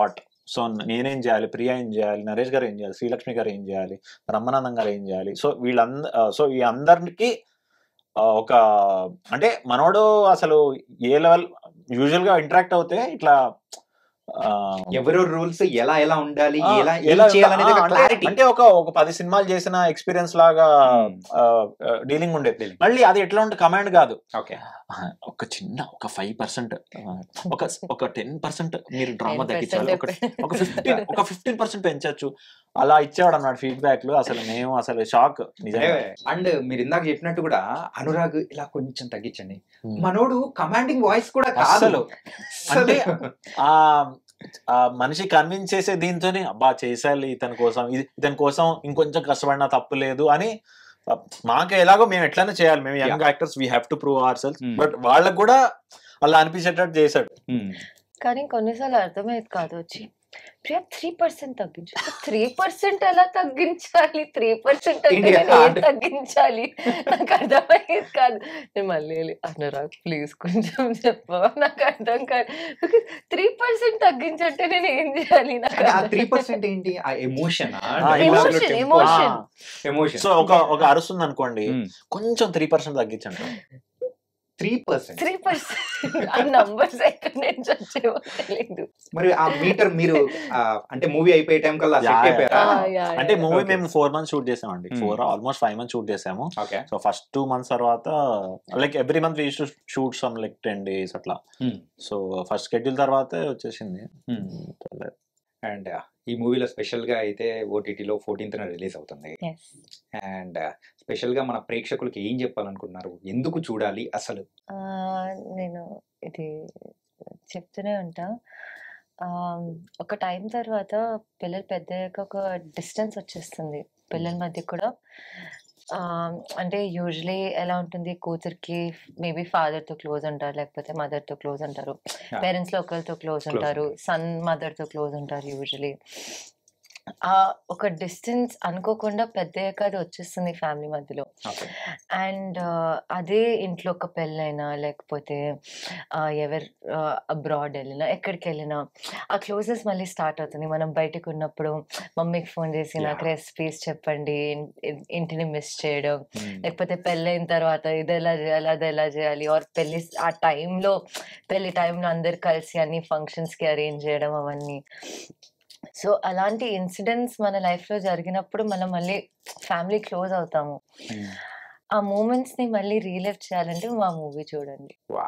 so నేనేం చేయాలి ప్రియా ఏం చేయాలి నరేష్ గారు ఏం చేయాలి శ్రీలక్ష్మి గారు ఏం చేయాలి బ్రహ్మానందం గారు ఏం చేయాలి సో వీళ్ళంద సో ఈ అందరికి ఆ, ఒక అంటే మనోడు అసలు ఏ లెవెల్ యూజువల్ గా ఇంటరాక్ట్ అవుతే ఇట్లా ఆ, ఎవరో రూల్స్ ఎలా ఎలా ఉండాలి ఆ, ఎలా ఏం ఎలా చేయాలనేది ఆ, ఒక అంటే- క్లారిటీ అంటే ఒక ఒక పది సినిమాలు చేసిన ఎక్స్పీరియన్స్ లాగా డీలింగ్ ఉండేది Dealing. మళ్ళీ అది ఎట్లా ఉంటే కమాండ్ కాదు ఓకే ఆ, ఒక చిన్న ఒక ఫైవ్ పర్సెంట్ ఒక ఒక టెన్ పర్సెంట్ మీరు డ్రామా 10% తగ్గించాలి ఒక ఎప్పుడు- ఒక ఫిఫ్టీన్ ఒక ఫిఫ్టీన్ పర్సెంట్ పెంచొచ్చు అలా ఇచ్చేవాడు అన్నాడు ఫీడ్బ్యాక్ లు అసలు మేము అసలు షాక్ నిజంగా అండ్ మీరు ఇందాక చెప్పినట్టు కూడా అనురాగ్ ఇలా కొంచెం తగ్గించండి Hmm. మనోడు కమాండింగ్ వాయిస్ కూడా కాదు అస్సలు. అంటే అసలు. ఆ ఆ మనిషి కన్విన్స్ చేసే దీంతోనే అబ్బా చేసాలి ఇతని కోసం ఇది ఇతని కోసం ఇంకొంచెం కష్టపడినా తప్పు లేదు అని ఆ, మాకు ఎలాగో మేము ఎట్లైనా చేయాలి మేము young actors we have to prove our selves Hmm. But వాళ్ళకు కూడా అలా అనిపించేటట్టు చేశాడు Hmm. కానీ కొన్నిసార్లు అర్థమయ్యేది కాదు వచ్చి ప్రియా త్రీ పర్సెంట్ తగ్గించు త్రీ పర్సెంట్ ఎలా తగ్గించాలి త్రీ పర్సెంట్ అంటే India. నేను ఏం తగ్గించాలి నాకు అర్థమయ్యేది కాదు నేను మళ్ళీ వెళ్ళి అనురాగ్ ప్లీజ్ కొంచెం చెప్పవా నాకు అర్థం కాదు త్రీ పర్సెంట్ తగ్గించంటే నేను ఏం చేయాలి నాకు అంటే ఆ త్రీ పర్సెంట్ ఏంటి ఆ emotion Emotion, emotion. Emotion so ఒక ఒక అరుస్తుంది అనుకోండి కొంచెం త్రీ పర్సెంట్ తగ్గించండి త్రీ పర్సెంట్ త్రీ పర్సెంట్ ఆ నంబర్స్ ఎక్కడ నుంచి వచ్చేవో తెలియదు మరి ఆ మీటర్ మీరు ఆ, అంటే మూవీ అయిపోయే టైం కల్లా Yeah, సెట్ yeah. అయిపోయారా ఆ, యా, అంటే యా. Movie Okay. మేము ఫోర్ మంత్స్ షూట్ చేసామండి Hmm. Four almost five months shoot చేసాము okay so first two months తర్వాత like every month we to shoot some like ten days అట్లా Hmm. So first schedule తర్వాతే వచ్చేసింది and ఈ మూవీలో special గా అయితే ఓటీటీలో ఫోర్టీన్త్ రిలీజ్ అవుతుంది Yes. అండ్ స్పెషల్ గా మన ప్రేక్షకులకి ఏం చెప్పాలనుకున్నారు ఎందుకు చూడాలి అసలు ఆ, నేను ఇది చెప్తూనే ఉంటా ఆ, ఒక టైం తర్వాత పిల్లలు పెద్దయ్యాక ఒక డిస్టెన్స్ వచ్చేస్తుంది పిల్లల మధ్య కూడా ఆ, అంటే యూజువలీ ఎలా ఉంటుంది కూతురికి మేబీ ఫాదర్తో క్లోజ్ ఉంటారు లేకపోతే మదర్తో క్లోజ్ ఉంటారు Yeah. పేరెంట్స్లో ఒకరితో క్లోజ్ Close ఉంటారు సన్ మదర్తో క్లోజ్ ఉంటారు యూజువలీ ఆ ఒక డిస్టెన్స్ అనుకోకుండా పెద్దయ్యాక అది వచ్చేస్తుంది ఫ్యామిలీ మధ్యలో ఓకే అండ్ అదే ఇంట్లో ఒక పెళ్ళైనా లేకపోతే ఆ, ఎవరు అబ్రాడ్ వెళ్ళినా ఎక్కడికి వెళ్ళినా ఆ క్లోజెస్ మళ్ళీ స్టార్ట్ అవుతుంది మనం బయటకు ఉన్నప్పుడు మమ్మీకి ఫోన్ చేసి నాకు Yeah. రెసిపీస్ చెప్పండి ఇన్- ఇన్- ఇంటిని మిస్ చేయడం లేకపోతే పెళ్ళైన తర్వాత ఇది ఎలా చేయాలి అది ఎలా చేయాలి ఆర్ పెళ్లి ఆ టైంలో పెళ్లి టైంలో అందరు కలిసి అన్ని ఫంక్షన్స్కి అరేంజ్ చేయడం అవన్నీ సో అలాంటి ఇన్సిడెంట్స్ మన లైఫ్లో జరిగినప్పుడు మనం మళ్ళీ ఫ్యామిలీ క్లోజ్ అవుతాము ఆ మూమెంట్స్ ని మళ్ళీ రీలైవ్ చేయాలంటే మా మూవీ చూడండి వా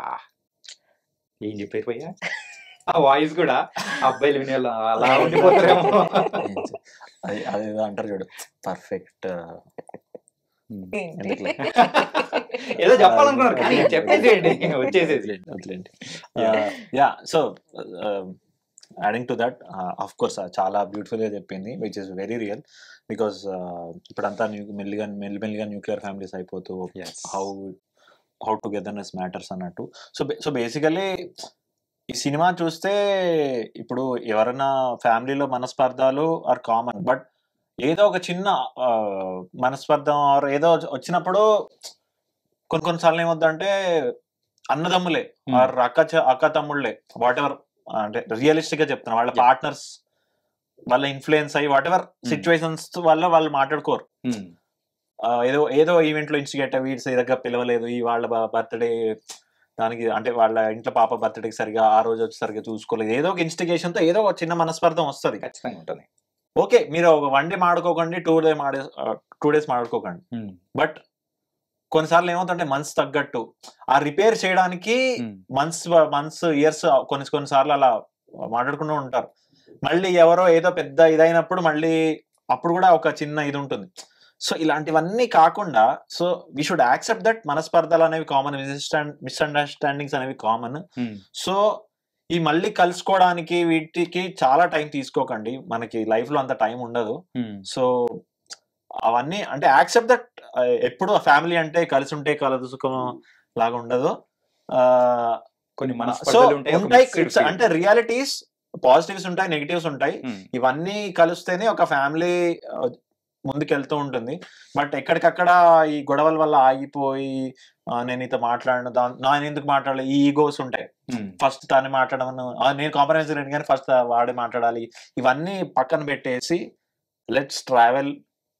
ఏం చెప్పారు భయ్యా ఆ వాయిస్ కూడా అబ్బాయిలు వినే వాళ్ళు అలా ఉండిపోతారేమో అది అదేదో అంటారు చూడు పర్ఫెక్ట్ ఎందుకులే. ఏదో చెప్పాలనుకున్నారు కానీ చెప్పేసేయండి వచ్చేసేసి వదిలేండి yeah so adding to that of course చాలా బ్యూటిఫుల్ గా చెప్పింది which is very real because ఇప్పుడంతా న్యూ మెల్లిగా మెల్లి మెల్లిగా న్యూక్లియర్ ఫ్యామిలీస్ అయిపోతూ హౌ హౌ టుగెదర్నెస్ మ్యాటర్స్ అన్నట్టు సో సో బేసికలీ ఈ సినిమా చూస్తే ఇప్పుడు ఎవరైనా ఫ్యామిలీలో మనస్పర్ధాలు ఆర్ కామన్ బట్ ఏదో ఒక చిన్న ఆ, మనస్పర్ధం ఆర్ ఏదో వచ్చినప్పుడు కొన్ని కొన్నిసార్లు ఏమవుతుందంటే అన్నదమ్ములే Hmm. ఆర్ అక్క చె- అక్క తమ్ముళ్ళే వాట్ ఎవర్ అంటే రియలిస్టిక్ గా చెప్తున్నా వాళ్ళ Yeah. పార్ట్నర్స్ వాళ్ళ ఇన్ఫ్లుయెన్స్ అయ్యి వాట్ ఎవర్ Hmm. సిచ్యువేషన్స్ వల్ల వాళ్ళు మాట్లాడుకోరు ఉమ్, ఆ, ఏదో ఏదో ఈవెంట్ లో ఇన్స్టిగేట్ వీడ్స్ దగ్గర పిలవలేదు ఈ వాళ్ళ బర్త్డే దానికి అంటే వాళ్ళ ఇంట్లో పాప బర్త్డేకి సరిగా ఆ రోజు వచ్చి సరిగా చూసుకోలేదు ఏదో ఒక ఇన్స్టిగేషన్ తో ఏదో ఒక చిన్న మనస్పర్ధం వస్తుంది ఖచ్చితంగా ఉంటుంది ఓకే మీరు ఒక వన్ డే మాడుకోకండి టూ డే మాడే టూ డేస్ మాడుకోకండి ఉమ్, బట్ కొన్నిసార్లు ఏమవుతుంటే మంత్స్ తగ్గట్టు ఆ రిపేర్ చేయడానికి ఉమ్, మంత్స్ మంత్స్ ఇయర్స్ కొన్ని కొన్నిసార్లు అలా మాట్లాడుకుంటూ ఉంటారు మళ్ళీ ఎవరో ఏదో పెద్ద ఇదైనప్పుడు మళ్ళీ అప్పుడు కూడా ఒక చిన్న ఇది ఉంటుంది సో ఇలాంటివన్నీ కాకుండా so we should accept that మనస్పర్ధలు అనేవి కామన్ మిస్అండర్స్టాండింగ్స్ అనేవి కామన్ ఉమ్, సో ఈ మళ్ళీ కలుసుకోవడానికి వీటికి చాలా టైం తీసుకోకండి మనకి లైఫ్ లో అంత టైం ఉండదు ఉమ్, సో అవన్నీ అంటే యాక్సెప్ట్ దట్ ఎప్పుడు ఫ్యామిలీ అంటే కలిసి ఉంటే కలుసుకం లాగా ఉండదు ఆ, కొన్ని సో మనస్పర్ధలు ఉంటాయి ఒక ఉంటాయి mixed it's- feeling. అంటే రియాలిటీస్ పాజిటివ్స్ ఉంటాయి నెగిటివ్స్ ఉంటాయి ఉమ్, ఇవన్నీ కలిస్తేనే ఒక ఫ్యామిలీ ముందుకెళ్తూ ఉంటుంది బట్ ఎక్కడికక్కడ ఈ గొడవల వల్ల ఆగిపోయి ఆ, నేను ఇత మాట్లాడిన దా నేను ఎందుకు మాట్లాడలేదు ఈ ఈగోస్ ఉంటాయి ఉమ్, ఫస్ట్ తను మాట్లాడమను ఆ, నేను కాంప్రమైజ్ లేను కానీ ఫస్ట్ వాడే మాట్లాడాలి ఇవన్నీ పక్కన పెట్టేసి let's travel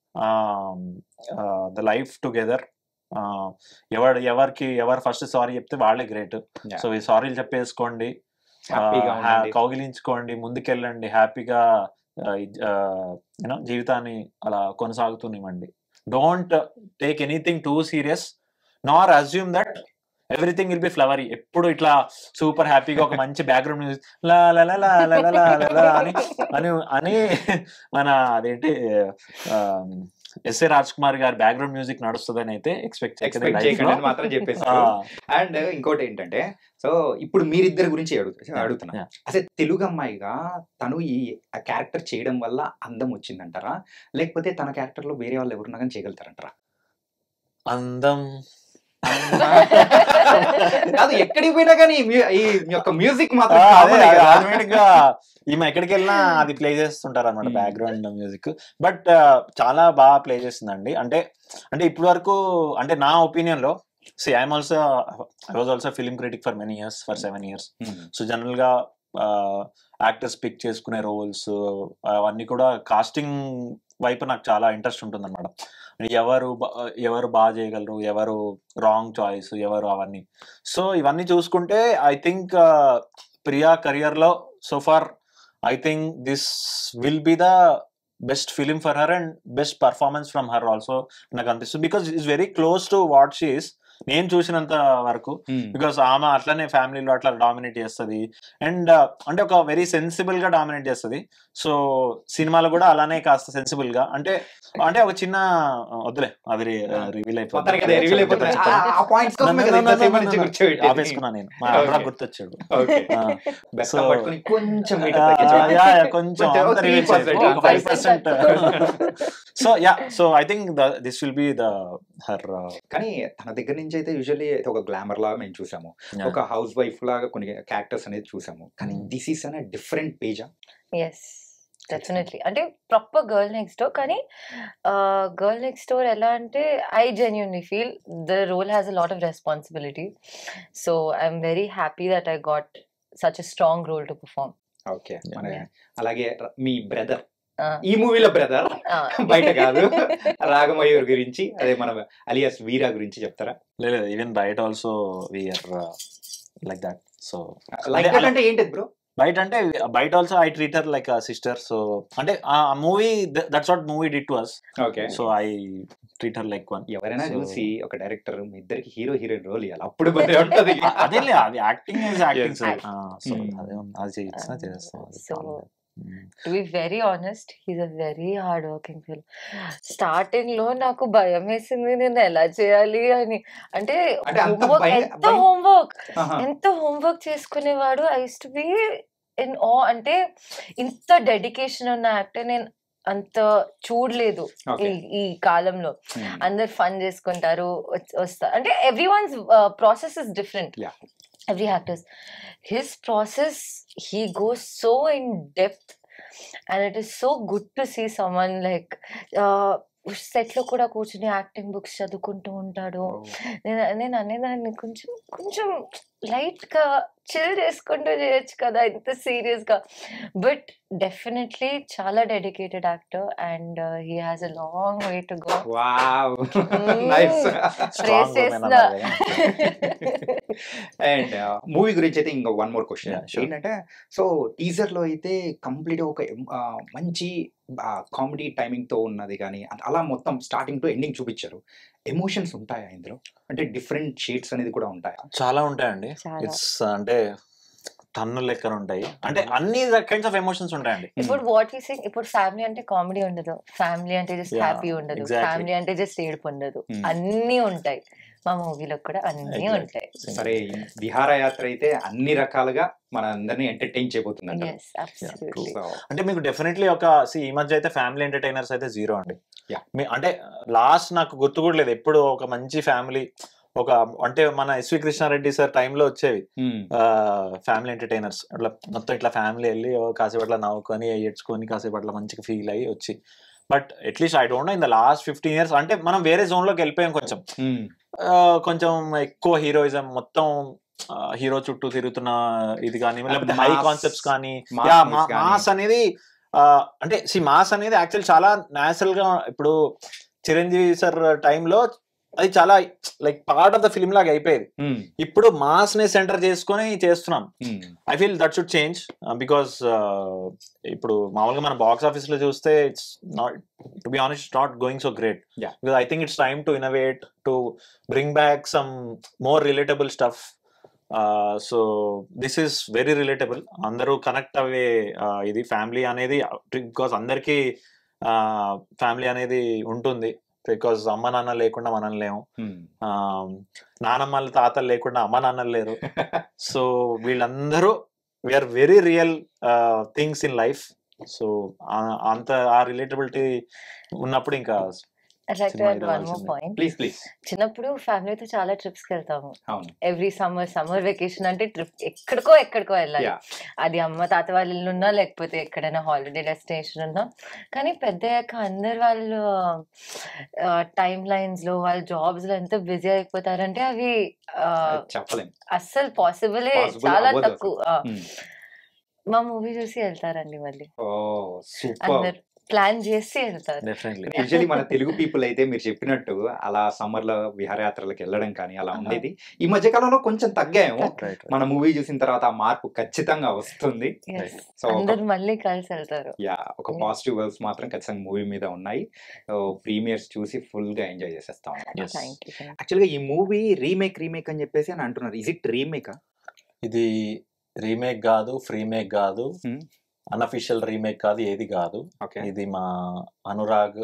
the life together ఎవరు ఎవరికి ఎవరు ఫస్ట్ సారీ చెప్తే వాళ్ళే గ్రేట్ Yeah. సో ఈ సారీలు చెప్పేసుకోండి హ్యాపీగా ఆ, ఉండండి. కౌగిలించుకోండి ముందుకెళ్ళండి హ్యాపీగా యూనో జీవితాన్ని అలా కొనసాగుతూనివ్వండి don't take anything too serious nor assume that everything will be flowery ఎప్పుడు ఇట్లా సూపర్ హ్యాపీగా ఒక మంచి బ్యాక్గ్రౌండ్ మ్యూజిక్ లా లా లా లా లా లా లా లా లా అని అని అని మన అదేంటి ఎస్ఏ రాజ్ కుమార్ గారి బ్యాక్గ్రౌండ్ మ్యూజిక్ నడుస్తుందని అయితే ఎక్స్పెక్ట్ ఎక్స్పెక్ట్ చేయకండి అని మాత్రం చెప్పేస్తారు అండ్ ఇంకోటి ఏంటంటే సో ఇప్పుడు మీరిద్దరి గురించి అడుగుతా అడుగుతున్నా Yeah. అసలు తెలుగు అమ్మాయిగా తను ఈ క్యారెక్టర్ చేయడం వల్ల అందం వచ్చిందంటారా లేకపోతే తన క్యారెక్టర్ లో వేరే వాళ్ళు ఎవరున్నా కానీ చేయగలుగుతారంటారా అందం కాదు ఎక్కడికి పోయినా కానీ ఈ మ్యూ- ఈ యొక్క మ్యూజిక్ ఆ, మాత్రం అదే, common ఏ అదే, కదా. automatic గా ఈమె ఎక్కడికి వెళ్ళినా అది ప్లే చేస్తుంటారు అనమాట Hmm. బ్యాక్గ్రౌండ్ మ్యూజిక్ బట్ చాలా బాగా ప్లే చేస్తుందండి అంటే అంటే ఇప్పటి వరకు అంటే నా ఒపీనియన్ లో see I'm also I was also film critic for many years for seven years Hmm. So general గా యాక్టర్స్ పిక్ చేసుకునే రోల్స్ అవన్నీ కూడా కాస్టింగ్ వైపు నాకు చాలా ఇంట్రెస్ట్ ఉంటుంది అనమాట ఎవరు బా- ఎవరు బాగా చేయగలరు ఎవరు రాంగ్ చాయిస్ ఎవరు అవన్నీ సో ఇవన్నీ చూసుకుంటే ఐ థింక్ ప్రియా కెరియర్ లో so far I think this will be the best film for her and best performance from her also నాకు అనిపిస్తుంది because it's very close to what she's నేను చూసినంత వరకు Hmm. బికాస్ ఆమె అట్లనే ఫ్యామిలీలో అట్లా డామినేట్ చేస్తుంది అండ్ అంటే ఒక వెరీ సెన్సిబుల్ గా డామినేట్ చేస్తుంది సో సినిమాలో కూడా అలానే కాస్త సెన్సిబుల్ గా అంటే అంటే ఒక చిన్న వద్దులే అది రివీల్ మొత్తానికి అదే reveal అయిపోతుంది. ఆ- ఆ points కోసమే కదా ఇంతసేపు నుంచి కూర్చోబెట్టేది. ఆపేసుకున్నా నేను మా Okay. అడ్రా గుర్తొచ్చాడు Okay. ఆ, బెత్తం So- పట్టుకొని కొంచెం ఆ, meter తగ్గించు. యా, యా, కొంచెం కొంచెం అంత reveal 3%, చేయకు. ఒక five 5%. Percent so yeah so I think this will be the her కానీ తన దగ్గర నుంచి అయితే యూజువల్లీ అయితే ఒక గ్లామర్ లాగా మేము చూసాము ఒక హౌస్ వైఫ్ లాగా కొన్ని క్యారెక్టర్స్ అనేది చూసాము కానీ Hmm. దిస్ ఈస్ అనే డిఫరెంట్ పేజా ఎస్ డెఫినెట్లీ అంటే ప్రాపర్ గర్ల్ నెక్స్ట్ డోర్ కానీ గర్ల్ నెక్స్ట్ డోర్ ఎలా అంటే I genuinely feel the role has a lot of responsibility so I'm very happy that I got such a strong role to perform okay Yeah. మన అలాగే ర- మీ brother ఈ మూవీలో brother బయట కాదు రాగమయూర్ గురించి అదే మన అలియాస్ వీరా గురించి చెప్తారా లేదు ఈవెన్ బయట also we're like that so like అలా- అంటే ఏంటి బ్రో బయట అంటే బయట also I treat her like sister so అంటే ఆ movie that's what movie did to us okay so I treat her like one ఎవరైనా So- చూసి ఒక డైరెక్టర్ మీ ఇద్దరికి హీరో హీరోయిన్ రోల్ ఇవ్వాలి అప్పుడు భలే ఉంటది అదే అది acting is acting Yes. Sir so Hmm. అదే ఉంది. అది చేయించినా చేస్తాం అది So, problem. Hmm. To be very honest he's a very hard working ఫిల్ స్టార్టింగ్ లో నాకు భయం వేసింది నేను ఎలా చేయాలి అని అంటే అంటే అంత homework- భయం- ఎంత భయం- హోంవర్క్ ఆహా. ఎంత హోంవర్క్ చేసుకునేవాడు I to be in awe అంటే ఇంత డెడికేషన్ ఉన్న యాక్టర్ నేను అంత చూడలేదు ఈ Okay. ఈ కాలంలో Hmm. అందరు ఫన్ చేసుకుంటారు వచ్- వస్తారు అంటే every one's process is different Yeah. Every actors his process he goes so in depth and it is so good to see someone like set లో కూడా కూర్చుని యాక్టింగ్ బుక్స్ చదువుకుంటూ ఉంటాడు నేను నేను అనేదాన్ని కొంచెం కొంచెం లైట్ గా చిల్ చేసుకుంటూ చేయొచ్చు కదా ఇంత సీరియస్ గా బట్ డెఫినెట్లీ చాలా dedicated actor and he has a long way to go wow nice Strong women చేసిన అన్నారు కదా. అండ్ మూవీ గురించి అయితే ఇంకో one more question Yeah, sure. ఏంటంటే సో టీజర్ లో అయితే కంప్లీట్ ఒక ఆ, మంచి కామెడీ టైమింగ్ తో ఉన్నది కానీ అ- అలా మొత్తం స్టార్టింగ్ టు ఎండింగ్ చూపించారు ఎమోషన్స్ ఉంటాయా ఇందులో అంటే డిఫరెంట్ షేడ్స్ అనేది కూడా ఉంటాయా చాలా ఉంటాయండి చాలా. ఇట్స్ అంటే టన్ను లెక్కన ఉంటాయి అంటే అన్ని కైండ్స్ ఆఫ్ ఎమోషన్స్ ఉంటాయండి ఇప్పుడు వాట్ యూ సింగ్ ఇప్పుడు ఫ్యామిలీ అంటే కామెడీ ఉండదు ఫ్యామిలీ అంటే జస్ట్ Yeah, హ్యాపీ ఉండదు exactly. ఫ్యామిలీ అంటే జస్ట్ ఏడుపు ఉండదు Hmm. అన్నీ ఉంటాయి మా మూవీలో కూడా అన్నీ Exactly. ఉంటాయి సరే ఈ విహారయాత్ర అయితే అన్ని రకాలుగా మన అందరినీ ఎంటర్టైన్ చేయబోతుంది ఎస్ అబ్సల్యూట్లీ అంటే మీకు డెఫినెట్లీ ఒక see, ఈ మధ్య అయితే ఫ్యామిలీ ఎంటర్టైనర్స్ అయితే జీరో అండి Yeah. మీ- అంటే లాస్ట్ నాకు గుర్తు కూడా లేదు ఎప్పుడు ఒక మంచి ఫ్యామిలీ ఒక అంటే మన ఎస్వి కృష్ణారెడ్డి సార్ టైంలో వచ్చేవి ఫ్యామిలీ ఎంటర్టైనర్స్ అట్లా మొత్తం ఇట్లా ఫ్యామిలీ వెళ్ళి ఓ కాసేపు అట్లా నవ్వుకొని ఏడ్చుకొని కాసేపు అట్లా మంచిగా ఫీల్ అయ్యి వచ్చి but at least I don't know in the last fifteen years అంటే మనం వేరే జోన్ లోకి వెళ్ళిపోయాం కొంచెం ఆ, కొంచెం ఎక్కువ హీరోయిజం మొత్తం హీరో చుట్టూ తిరుగుతున్న ఇది కానీ లేకపోతే హై Mass- కాన్సెప్ట్స్ కానీ mass యా movies కానీ. మాస్ అనేది ఆ, అంటే సి మాస్ అనేది యాక్చువల్ చాలా న్యాచురల్ గా ఇప్పుడు చిరంజీవి సార్ టైంలో అది చాలా like part of the film లాగా అయిపోయేది ఇప్పుడు మాస్ ని సెంటర్ చేసుకొని చేస్తున్నాం I feel that should change because ఇప్పుడు మామూలుగా మన బాక్స్ ఆఫీస్ లో చూస్తే it's not to be honest not going so great Yeah. Because I think it's time to innovate to bring back some more relatable stuff so this is very relatable అందరూ connect అయ్యే uh, ఇది family అనేది because అందరికీ family అనేది ఉంటుంది because అమ్మ నాన్న లేకుండా మనం లేము ఆ, నానమ్మలు తాతలు లేకుండా అమ్మ నాన్నలు లేరు సో వీళ్ళందరూ we are very real things in life so అంత ఆ రిలేటబిలిటీ ఉన్నప్పుడు ఇంకా I'd like to cinema add one more ఇవ్వాల్సిందే. point. ప్లీజ్ ప్లీజ్ చిన్నప్పుడు ఫ్యామిలీతో చాలా ట్రిప్స్ కి వెళ్తాము అవును ఎవ్రీ సమ్మర్ సమ్మర్ వెకేషన్ అంటే ట్రిప్ ఎక్కడికో ఎక్కడికో వెళ్ళాలి Yeah. అది అమ్మ తాత వాళ్ళ ఇల్లు ఉన్నా లేకపోతే ఎక్కడైనా హాలిడే డెస్టినేషన్ ఉన్నా కానీ పెద్దయ్యాక అందరు వాళ్ళు టైం లైన్స్ లో వాళ్ళ జాబ్స్ లో ఎంత బిజీ అయిపోతారంటే అవి ఆ, చెప్పలేం అస్సలు పాసిబుల్ Possible చాలా అవ్వదు తక్కువ ఆ, మా మూవీ చూసి వెళ్తారండి మళ్ళీ ఓ సూపర్ అందరు ప్లాన్ చేసి వెళ్తారు డెఫినెట్లీ యూజువలీ మన తెలుగు పీపుల్ అయితే మీరు చెప్పినట్టు అలా సమ్మర్ లో విహారయాత్రలకు వెళ్ళడం కానీ అలా Uh-huh. ఉండేది ఈ మధ్య కాలంలో కొంచెం తగ్గాము రైట్ మన మూవీ చూసిన తర్వాత ఆ మార్పు ఖచ్చితంగా వస్తుంది Yes. సో ఒక అందరు మళ్ళీ కలిసి వెళ్తారు యా ఒక Yeah. పాజిటివ్ వర్బ్స్ మాత్రం ఖచ్చితంగా మూవీ మీద ఉన్నాయి ప్రీమియర్స్ చూసి ఫుల్ గా ఎంజాయ్ చేసేస్తాం Yes. థ్యాంక్ యూ యాక్చువల్గా ఈ మూవీ రీమేక్ రీమేక్ అని చెప్పేసి అని అంటున్నారు ఇజ్ ఇట్ రీమేక్ ఇది రీమేక్ కాదు ఫ్రీ మేక్ కాదు Hmm. అన్అఫిషియల్ రీమేక్ కాదు ఏది కాదు ఓకే ఇది మా అనురాగ్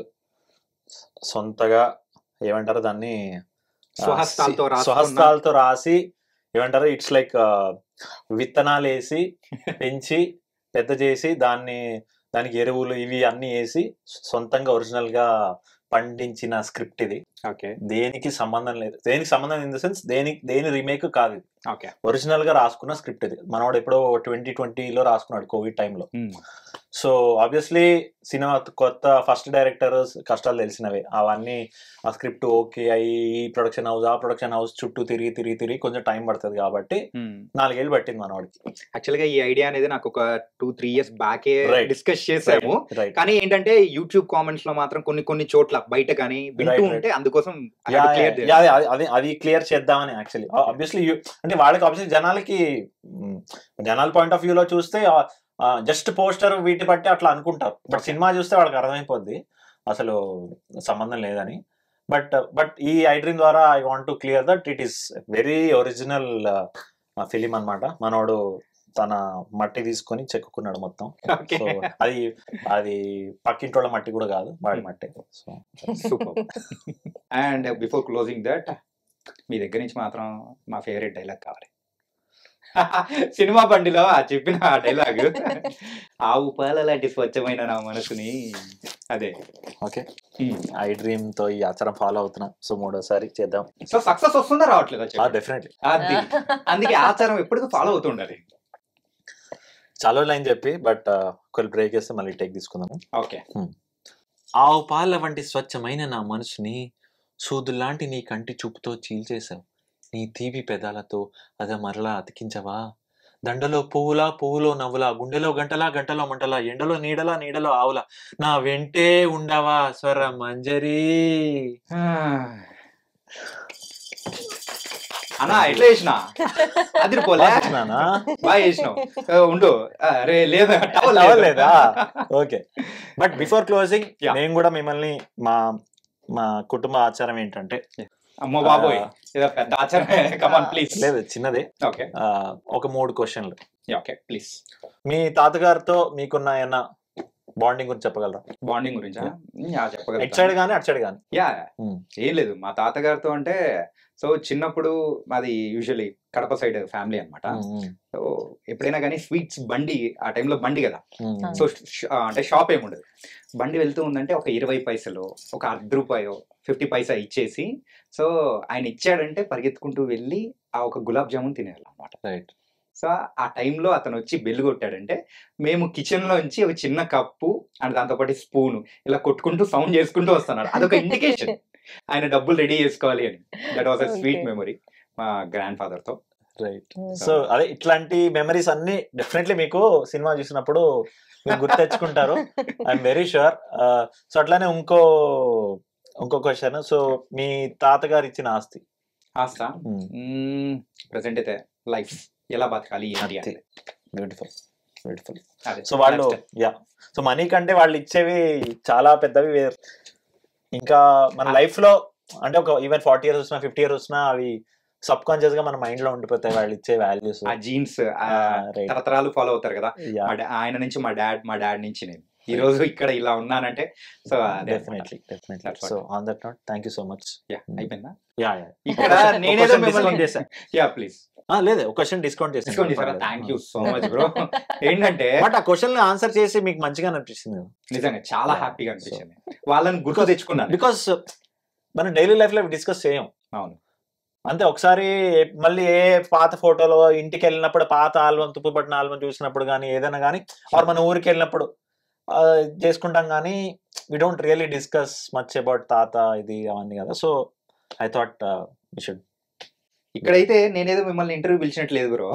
సొంతగా ఏమంటారు దాన్ని ఆ, స్వహస్తాలతో సి- రాసుకున్న- స్వహస్తాలతో రాసి ఏమంటారు ఇట్స్ లైక్ విత్తనాలు వేసి పెంచి పెద్ద చేసి దాన్ని దానికి ఎరువులు ఇవి అన్ని వేసి సొంతంగా ఒరిజినల్ గా పండించిన స్క్రిప్ట్ ఇది ఓకే దేనికి సంబంధం లేదు దేనికి సంబంధం ఇన్ ద సెన్స్ దేని దేని రీమేక్ కాదు ఇది ఓకే ఒరిజినల్ గా రాసుకున్న స్క్రిప్ట్ ఇది మనవాడు ఎప్పుడో ట్వంటీ ట్వంటీలో రాసుకున్నాడు కోవిడ్ టైంలో సో ఆబ్వియస్లీ సినిమా కొత్త ఫస్ట్ డైరెక్టర్ కష్టాలు తెలిసినవే అవన్నీ ఆ స్క్రిప్ట్ ఓకే అయ్యి ఈ ప్రొడక్షన్ హౌస్ ఆ ప్రొడక్షన్ హౌస్ చుట్టూ తిరిగి తిరిగి తిరిగి కొంచెం టైం పడుతుంది కాబట్టి నాలుగేళ్ళు పట్టింది మనవాడికి యాక్చువల్గా ఈ ఐడియా అనేది నాకు ఒక టూ త్రీ ఇయర్స్ బ్యాకే Right. డిస్కస్ చేసాము రైట్ కానీ ఏంటంటే యూట్యూబ్ కామెంట్స్ లో మాత్రం కొన్ని కొన్ని చోట్ల బయట కానీ వింటూ Right, right. ఉంటే అందుకోసం I had to clear this. అది అది క్లియర్ చేద్దామని యాక్చువల్లీ ఆబ్వియస్లీ అంటే వాళ్ళకి ఆబ్వియస్లీ జనాలకి మ్, జనాల పాయింట్ ఆఫ్ వ్యూలో చూస్తే జస్ట్ పోస్టర్ వీటి బట్టి అట్లా అనుకుంటారు బట్ Okay. సినిమా చూస్తే వాళ్ళకి అర్థమైపోద్ది అసలు సంబంధం లేదని బట్ బట్ ఈ ఐ డ్రీమ్ ద్వారా I want to clear that it is very original film అన్నమాట మనోడు తన మట్టి తీసుకొని చెక్కుకున్నాడు మొత్తం Okay. సో అది అది పక్కింటోళ్ళ మట్టి కూడా కాదు వాడి మట్టి so super and before closing that మీ దగ్గర నుంచి మాత్రం మా ఫేవరెట్ డైలాగ్ కావాలి సినిమా బండిలో ఆ చెప్పిన ఆ డైలాగ్ ఆవు పాల లాంటి స్వచ్ఛమైన నా మనసుని అదే ఓకే ఐ డ్రీమ్ తో ఈ ఆచారం ఫాలో అవుతున్నాం సో మూడోసారి చేద్దాం సో సక్సెస్ వస్తుందా రావట్లేదా చెప్పండి. డెఫినెట్లీ అది అందుకే ఆచారం ఎప్పటికీ ఫాలో అవుతుండాలి చాలా లైన్ చెప్పి బట్ ఒకవేళ బ్రేక్ చేస్తే మళ్ళీ టేక్ తీసుకుందాము ఓకే ఆవు పాల వంటి స్వచ్ఛమైన నా మనసుని సూదులాంటి నీ కంటి చూపుతో చీల్చేశావు నీ తీపి పెదాలతో అద మరలా అతికించవా దండలో పువ్వులా పువ్వులో నవ్వులా గుండెలో గంటలా గంటలో మంటలా ఎండలో నీడలా నీడలో ఆవులా నా వెంటే ఉండవా స్వర మంజరి అన్నా ఎట్లా చేసిన అదిరిపోలే బాగున్నానా? బాగా చేసినావు ఆ, ఉండు ఆ, రే లేదా టవల్ టవల్ లేదు. లేదా okay but before closing Yeah. నేను కూడా మిమ్మల్ని మా మా కుటుంబ ఆచారం ఏంటంటే అమ్మ బాబోయ్ ఏదో పెద్ద ఆచారమే కమాన్ ప్లీజ్ లేదు చిన్నదే ఓకే ఆ, ఒక మూడు క్వశ్చన్లు ఓకే ప్లీజ్ మీ తాతగారితో మీకున్న ఏమన్నా బాండింగ్ గురించి చెప్పగలరా బాండింగ్ గురించా యా ఇటు సైడ్ చెప్పగలుగుతాను కానీ అటు సైడ్ కానీ యా Hmm. ఏం లేదు మా తాతగారితో అంటే సో చిన్నప్పుడు మాది యూజువలీ కడప సైడ్ ఫ్యామిలీ అన్నమాట సో ఎప్పుడైనా కానీ స్వీట్స్ బండి ఆ టైంలో బండి కదా సో ష- అంటే షాప్ ఏమి ఉండదు బండి వెళ్తూ ఉందంటే ఒక ఇరవై పైసలు ఒక అర్ధ రూపాయో ఫిఫ్టీ పైసా ఇచ్చేసి సో ఆయన ఇచ్చాడంటే పరిగెత్తుకుంటూ వెళ్ళి ఆ ఒక గులాబ్ జామున్ తినేయాలన్నమాట రైట్ సో ఆ టైంలో అతను వచ్చి బెల్లు కొట్టాడంటే మేము కిచెన్ లోంచి ఒక చిన్న కప్పు అండ్ దాంతోపాటు స్పూన్ ఇలా కొట్టుకుంటూ సౌండ్ చేసుకుంటూ వస్తున్నాడు అదొక ఇండికేషన్ ఆయన డబ్బులు రెడీ చేసుకోవాలి అని that was a sweet Okay. Memory మా గ్రాండ్ ఫాదర్ తో రైట్ సో అదే ఇట్లాంటి మెమరీస్ అన్ని డెఫినెట్లీ మీకు సినిమా చూసినప్పుడు మీరు గుర్తు తెచ్చుకుంటారు ఐఎమ్ వెరీ షూర్ సో అట్లానే ఇంకో ఇంకో క్వశ్చన్ సో మీ తాతగారు ఇచ్చిన ఆస్తి ఆస్తా ప్రజెంట్ అయితే లైఫ్ ఎలా బతకాలి ఏంటి అంటే బ్యూటిఫుల్ బ్యూటిఫుల్ అదే, సో వాళ్ళు lifestyle. యా సో మనీ కంటే వాళ్ళు ఇచ్చేవి చాలా పెద్దవి వేరు ఇంకా మన లైఫ్ లో అంటే ఒక ఈవెన్ ఫార్టీ ఇయర్స్ వచ్చినా ఫిఫ్టీ ఇయర్స్ వచ్చినా అవి సబ్ కాన్షియస్ గా మన మైండ్ లో ఉండిపోతాయి వాళ్ళు ఇచ్చే వాల్యూస్ ఆ జీన్స్ right. తరతరాలు ఫాలో అవుతారు కదా మా డా- ఆయన నుంచి మా డాడ్ మా డాడ్ నుంచి నేను ఈ రోజు ఇక్కడ ఇలా ఉన్నానంటే so definitely definitely That's what. So on that note thank you so much yeah అయిపోయిందా యా యా ఇక్కడ నేనేదో మిమ్మల్ని చేసా యా ప్లీజ్ లేదు ఒక క్వశ్చన్ డిస్కౌంట్ చేసి డిస్కౌంట్ చేశారా thank you so much bro ఏంటంటే బట్ ఆ క్వశ్చన్ ఆన్సర్ చేసి మీకు మంచిగా అనిపిస్తుంది నిజంగా చాలా Yeah. హ్యాపీగా అనిపించింది వాళ్ళని గుర్తు తెచ్చుకున్నాను బికాస్ మనం డైలీ లైఫ్ లో డిస్కస్ చేయం అవును అంతే ఒకసారి మళ్ళీ ఏ పాత ఫోటోలో ఇంటికి వెళ్ళినప్పుడు పాత ఆల్బమ్ తుప్పుపట్టిన ఆల్బమ్ చూసినప్పుడు కానీ ఏదైనా కానీ ఆర్ మన ఊరికి వెళ్ళినప్పుడు ఆ, చేసుకుంటాం కానీ we don't really discuss much about తాత ఇది అవన్నీ కదా so I thought we should ఇక్కడైతే నేనేదో మిమ్మల్ని ఇంటర్వ్యూ పిలిచినట్లేదు బ్రో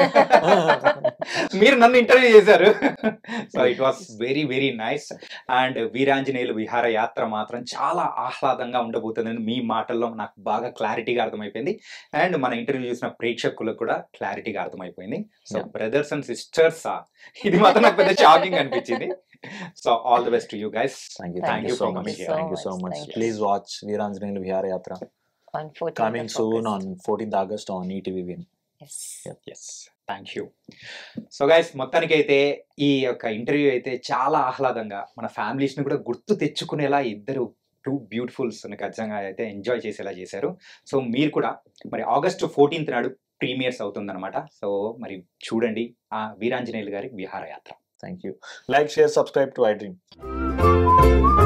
మీరు నన్ను ఇంటర్వ్యూ చేశారు so it was very very nice and Veeranjaneyulu Vihara Yatra మాత్రం చాలా ఆహ్లాదంగా ఉండబోతుందని మీ మాటల్లో నాకు బాగా క్లారిటీగా అర్థమైపోయింది అండ్ మన ఇంటర్వ్యూ చూసిన ప్రేక్షకులకు కూడా క్లారిటీగా అర్థమైపోయింది so Yeah. Brothers and sisters ఇది మాత్రం నాకు పెద్ద షాకింగ్ అనిపించింది so all the best you guys thank you Thank thank you you so for much coming here. Thank you so So much. Much Thank you. Please watch Veeranjaneyulu Viharayatra On 14th coming of soon August. On fourteenth August on ETV win Yes. Yes thank you so guys మొత్తానికి అయితే ఈ యొక్క interview అయితే చాలా ఆహ్లాదంగా మన ఫ్యామిలీస్ని కూడా గుర్తు తెచ్చుకునేలా ఇద్దరు టూ బ్యూటిఫుల్స్ ఖచ్చితంగా అయితే ఎంజాయ్ చేసేలా చేశారు సో మీరు కూడా మరి ఆగస్ట్ ఫోర్టీన్త్ నాడు ప్రీమియర్స్ అవుతుందన్నమాట సో మరి చూడండి ఆ వీరాంజనేయులు గారి Viharayatra thank you like share subscribe to I dream